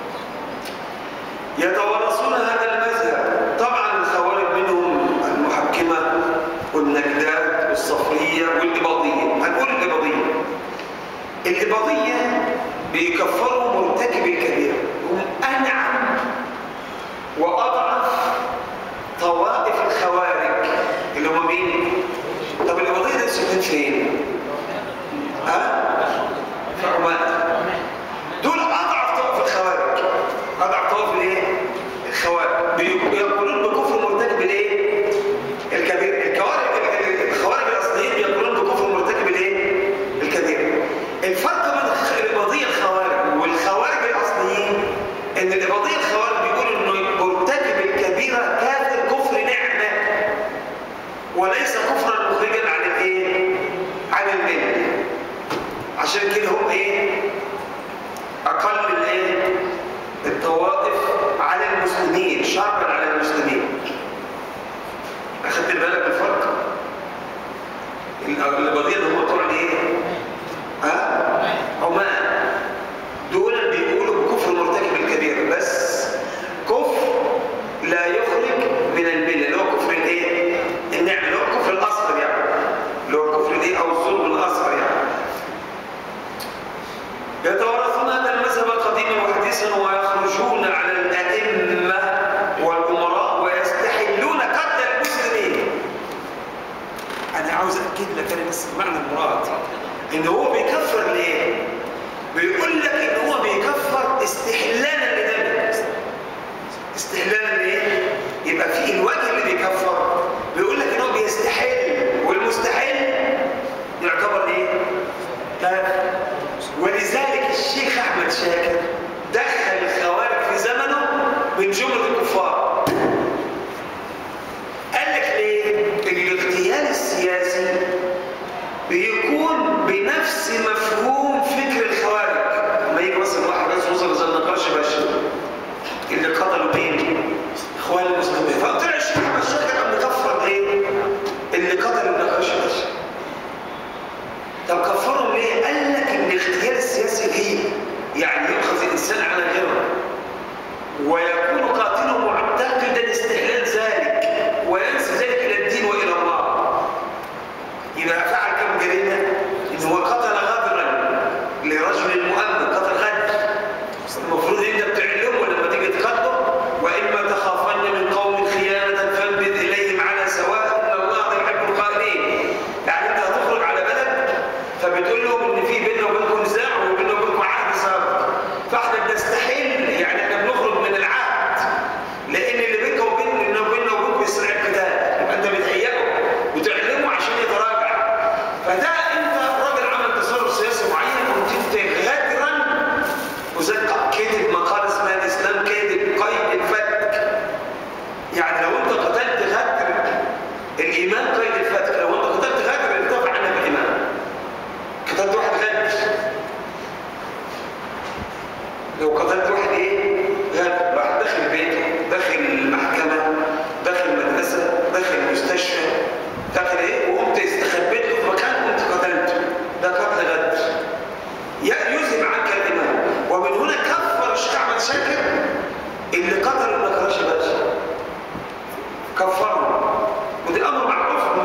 Speaker 1: يتوارثون هذا المذهب طبعا الخوارج منهم المحكمه والنجدات والصفريه والاباضيه هنقول الاباضيه الاباضيه بيكفروا مرتكب الكبيره هم انعم واضعف طوائف الخوارج اللي هم مين طب الاباضيه دول ساكنين فين ها في عمان دول اضعف طوائف الخوارج اضعف طوائف الايه الخوارج بي- بيقولون بكفر مرتكب الايه الكبير الكوارج الخوارج الاصليين بيقولون بكفر مرتكب الايه الكبير الفرق بين الخ- الاباضيه الخوارج والخوارج الاصليين ان الاباضيه الخوارج بيقولوا انه مرتكب الكبيره كافر كفر نعمه وليس كفرا مخرجا عن الايه عن المله عشان كده هم ايه اقل الايه الطوائف على المسلمين شرعا على المسلمين اخدت بالك من الفرق الاباضيه اللي هم بتوع ايه ها عمان دول بيقولوا بكفر مرتكب الكبير بس كفر لا يخرج من المله اللي هو كفر الايه النعمه اللي هو الكفر الاصغر يعني اللي هو الكفر الايه او الظلم الاصغر يعني يتوارثون هذا المذهب قديما وحديثا ويخرجون على الأئمة والأمراء ويستحلون قتل المسلمين أنا عاوز أكد لك أنا بس معنى المراد إن هو بيكفر ليه؟ بيقول لك إن هو بيكفر استحلالا لدمه استحلالا ليه؟ يبقى في الوجه اللي بيكفر بيقول لك إن هو بيستحل والمستحل يعتبر إيه؟ كافر ولذلك الشيخ احمد شاكر دخل الخوارج في زمنه من جمله الكفار قال لك ليه الاغتيال السياسي بيكون بنفس مفهوم فكر الخوارج لما يجي مثلا واحد رئيس وزراء زي النقاش باشا اللي قتلوا مين اخوان المسلمين فطلع الشيخ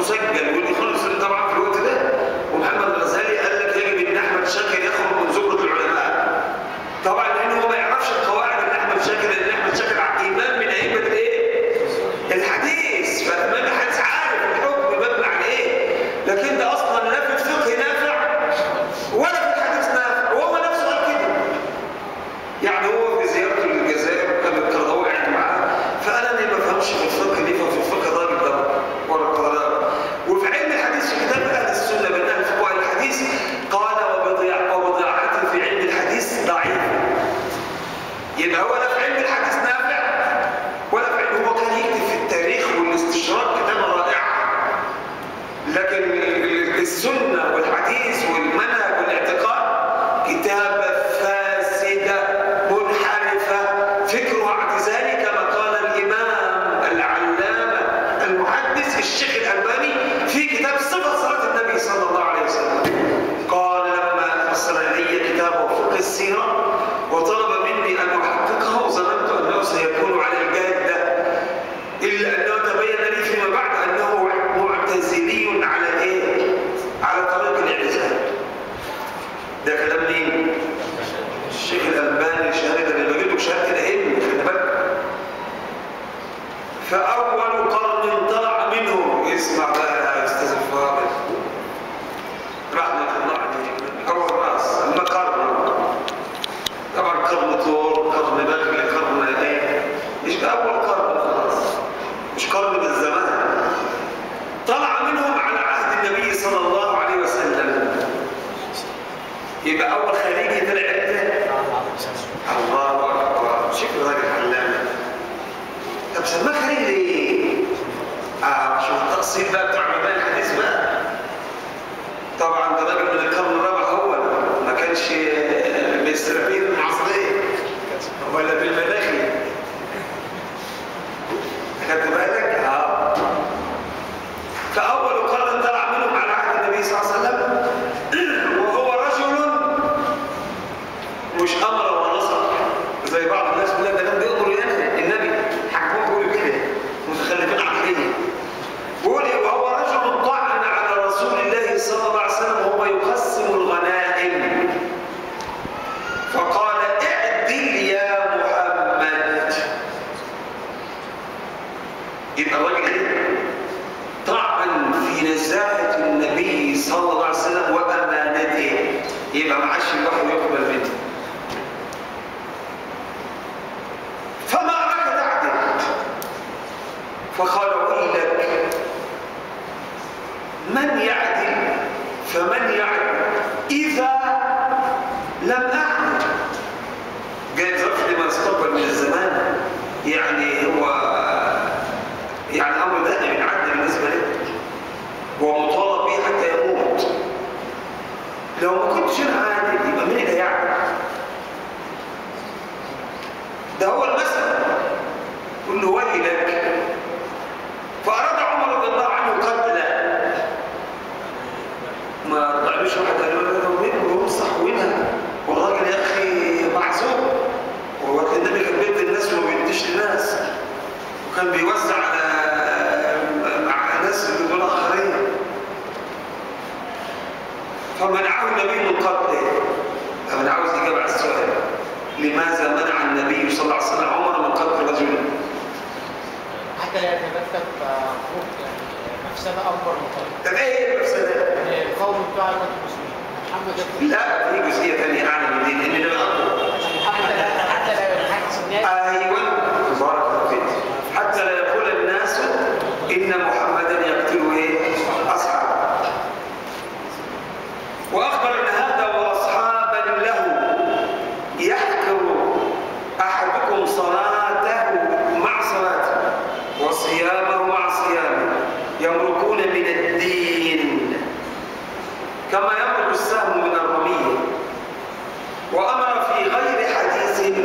Speaker 1: مسجل والاخوان المسلمين طبعا في الوقت ده ومحمد الغزالي قال لك يجب ان احمد شاكر يخرج من زمره العلماء طبعا لانه هو ما يعرفش القواعد ان احمد شاكر لان احمد شاكر امام من ائمه الايه؟ الحديث فالامام الحديث عارف الحكم مبني على ايه لكن ده اصلا لا في الفقه نافع ولا في الحديث نافع وهو نفسه قال كده يعني هو في زيارته للجزائر وكان القرضاوي قاعد معاه فقال انا ما بفهمش في الفقه دي ففي الفقه الراجل ده ولا القرضاوي وفي علم الحديث في كتاب اهل السنه بين اهل فقهاء الحديث قال وبضيع وبضاعته في علم الحديث ضعيف يبقى هو لا في علم الحديث نافع ولا في علم هو كان يكتب في التاريخ والاستشراق كتابه رائعه لكن السنه والحديث والمنهج والاعتقاد كتابه فاسده منحرفه فكرها اعتزالي كما قال الامام العلامه المحدث الشيخ الالباني في كتاب صفه صلاه النبي صلى الله عليه وسلم قال لما ارسل الي كتابه فقه السيره وطلب مني ان احققه وظننت انه سيكون على الجاده الا انه تبين لي فيما بعد انه معتزلي على ايه؟ على طريق الاعتزال. ده كلام مين؟ الشيخ الالباني شهاده اللي بجيب لك شهاده الائمه خلي بالك. فاول قرن طلع منه اسمع بقى يا استاذ الفاضل رحمه الله عليه اول راس اما قرن طبعا قرن طور قرن بغل قرن ايه مش اول قرن خلاص مش قرن بالزمان طلع منهم على عهد النبي صلى الله عليه وسلم يبقى اول خليجي طلع امتى الله اكبر شكل راجل علامه طب سماه خليل ليه اه شوف التقصير بقى بتاع علماء الحديث بقى طبعا ده راجل من القرن الرابع اول ما كانش بالسلفيين العصريه ولا بالمناخي خدت بالك؟ اه فاول قرن طلع منهم على عهد النبي صلى الله عليه وسلم وهو رجل مش امر ونصر زي بعض الناس بيقول لك ده كان بيقدر ينهى النبي حكموه بيقولوا كده متخلفين عقليا بيقول إيه؟ وهو رجل طعن على رسول الله صلى الله عليه وسلم وهو يقسم الغنائم فقال اعدل يا محمد يبقى الراجل ايه؟ طعن في نزاهة النبي صلى الله عليه وسلم وأمانته يبقى معاش الوحي يقبل منه فما لك تعدل فقال ويلك من يعدل فمن يعدل إذا لم أعدل جاء ظرف لما استقبل من الزمان يعني هو يعني امر دائم العدل بالنسبه له هو مطالب به حتى يموت لو ما كنتش انا عادل يبقى مين اللي هيعدل؟ ده هو المثل قل له ويلك فاراد عمر رضي الله عنه قتله ما طلعلوش واحد قال له ده وين ويمسح وينها والراجل يا اخي معزوم وهو النبي كان بيدي الناس وما بيديش للناس وكان بيوزع على مع ناس دون اخرين فمنعه النبي من قتله طب انا عاوز اجابه على السؤال لماذا منع النبي صلى الله عليه وسلم عمر من قتل رجل
Speaker 3: حتى لا يتمثل خروج يعني مفسده اكبر من طريق
Speaker 1: طب ايه هي المفسده؟
Speaker 3: يعني القوم بتوع المسلمين محمد يقول
Speaker 1: لا في جزئيه ثانيه اعلى من دي ان ده اقوى
Speaker 3: حتى لا حتى لا ينحكس الناس
Speaker 1: ايوه بارك الله فيك حتى لا يقول الناس ان محمدا يقتل ايه اصحابه واخبر ان هذا واصحابا له يحكر احدكم صلاته مع صلاته وصيامه مع صيامه يمرقون من الدين كما يمرق السهم من الرميه وامر في غير حديث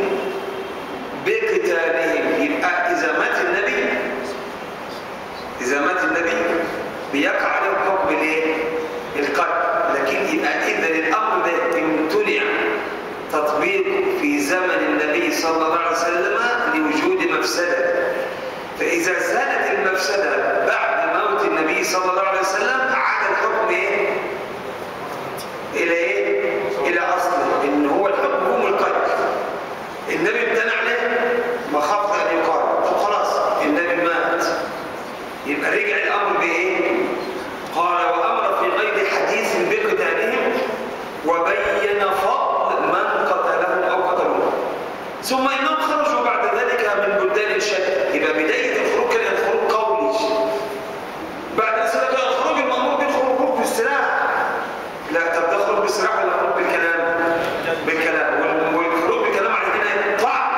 Speaker 1: بقتالهم يبقى اذا مات النبي اذا مات النبي بيقع عليهم حكم الايه؟ القتل لكن يبقى اذا الامر ده امتنع تطبيق في زمن النبي صلى الله عليه وسلم لوجود مفسده فاذا زالت المفسده بعد موت النبي صلى الله عليه الحكم ايه الى ايه الى اصله ان هو الحكم هو القدر النبي امتنع ليه مخافه ان يقال طب خلاص النبي مات يبقى رجع الامر بايه قال وامر في غير حديث بقتالهم وبين فضل من قتلهم او قتلوه ثم انهم خرجوا بعد ذلك من بلدان شتى يبقى بدايه الخروج كان الخروج قولي بعد ذلك كان الخروج المامور بالخروج بالسلاح لا طب ده خروج بالسلاح ولا خروج بالكلام بالكلام وال- والخروج بالكلام على هنا طعن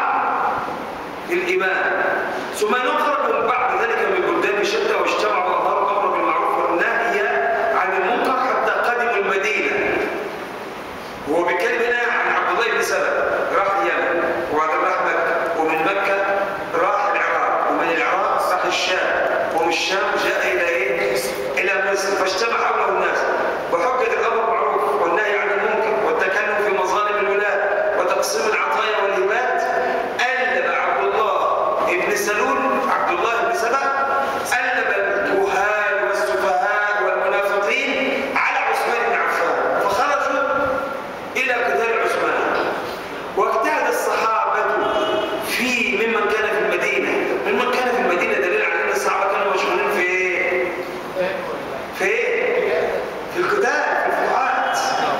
Speaker 1: الإيمان ثم انهم خرجوا بعد ذلك من بلدان شتى واجتمعوا واظهروا الامر بالمعروف والنهي عن المنكر حتى قدموا المدينه وهو بيتكلم هنا عن عبد الله بن سلمة راح اليمن وبعدين راح مكة ومن مكة راح العراق ومن العراق راح الشام ومن الشام جاء إلى إيه؟ إلى مصر فاجتمع حوله الناس وحجة الأمر بالمعروف والنهي عن المنكر والتكلم في مظالم الولاة وتقسيم العطايا والهبات قلب عبد الله بن سلول عبد الله بن سبأ قلب الجهال والسفهاء والمنافقين على عثمان بن عفان فخرجوا إلى قتال عثمان واجتهد الصحابة في ممن كان في المدينة ممن كان في المدينة دليل على أن الصحابة كانوا مشغولين في إيه؟ في إيه؟ في القتال في الفتوحات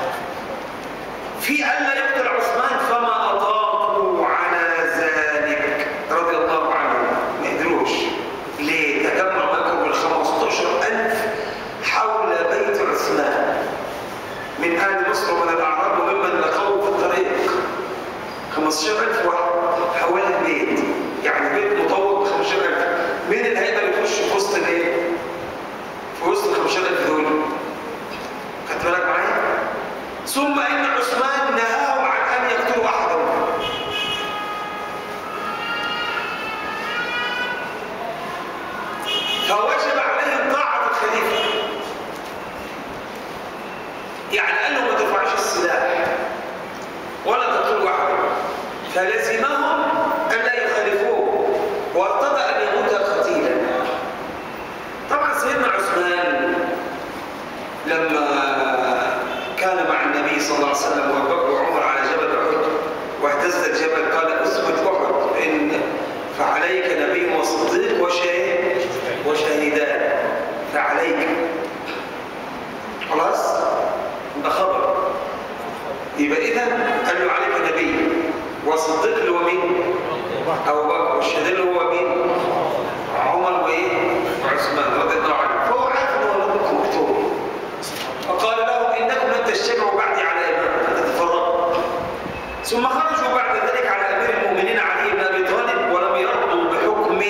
Speaker 1: في ألا يقتل عثمان فما أطاقوا على ذلك رضي الله عنه ما قدروش ليه؟ تجمع مكة بال 15000 حول بيت عثمان من أهل مصر ومن الأعراب وممن لقوه في الطريق 15000 واحد حول البيت يعني بيت مطول ب 15000 مين اللي هيقدر يخش في وسط الايه؟ في وسط ال 15000 دول؟ خدت بالك معايا؟ ثم ان عثمان نهاهم عن ان يقتلوا احدا فوجب عليهم طاعه الخليفه يعني قال لهم ما ترفعش السلاح ولا تقتلوا احدا فلزمهم ان لا يخالفوه وارتضى ان يموت قتيلا طبعا سيدنا عثمان لما كان مع النبي صلى الله عليه وسلم وابو بكر وعمر على جبل احد واهتز الجبل قال اثبت احد ان فعليك نبي وصديق وشاهد وشهيدان فعليك خلاص ده خبر يبقى اذا قال له عليك نبي وصديق اللي هو مين؟ ابو بكر والشهيدان اللي هو مين؟ عمر وايه؟ وعثمان رضي الله عنه فهو عارف ان هو لكم مكتوب فقال لهم انكم لن تجتمعوا بعدي على امام تتفرقوا ثم خرجوا بعد ذلك على امير المؤمنين علي بن ابي طالب ولم يرضوا بحكمه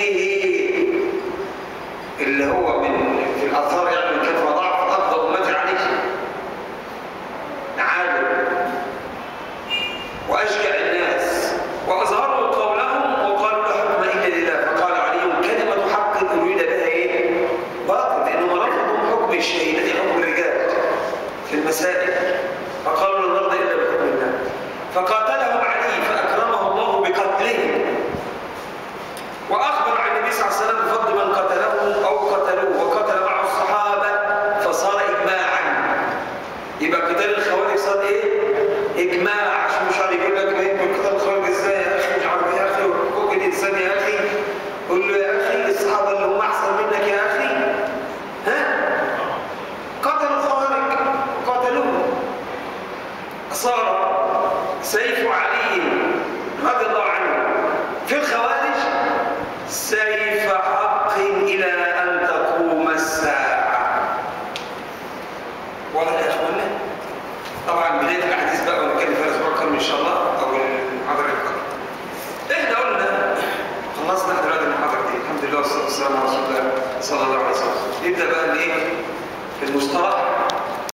Speaker 1: اللي هو من في الاثار يعني كيف ضعف افضل امتي عليه عادل واشجع الناس واظهروا قولهم وقالوا لا حكم الا لله فقال علي كلمه حق اريد بها ايه؟ باطل لانهم رفضوا حكم الشهيدين حكم الرجال في المسائل فقالوا لن نرضى الا بحكم الله فقاتلهم علي فاكرمه الله بقتلهم واخبر عن النبي صلى الله عليه وسلم بفضل من قتله او قتلوه وقتل معه الصحابه فصار اجماعا يبقى قتال الخوارج صار ايه؟ اجماع عشان مش عارف يقول لك ايه قتال الخوارج ازاي يا اخي مش عارف يا اخي حقوق الانسان يا اخي قول له يا اخي الصحابه اللي هم احسن منك يا اخي ها؟ قتلوا الخوارج قتلوه صار سيف علي رضي الله عنه في الخوارج سيف حق إلى أن تقوم الساعة واضح يا اخوانا طبعا بداية الأحاديث بقى ونتكلم فيها الأسبوع القادم إن شاء الله أو المحاضرة القادمة إحنا قلنا خلصنا احنا دلوقتي المحاضرة دي الحمد لله والصلاة والسلام على رسول الله صلى الله عليه وسلم نبدأ بقى الإيه؟ في المصطلح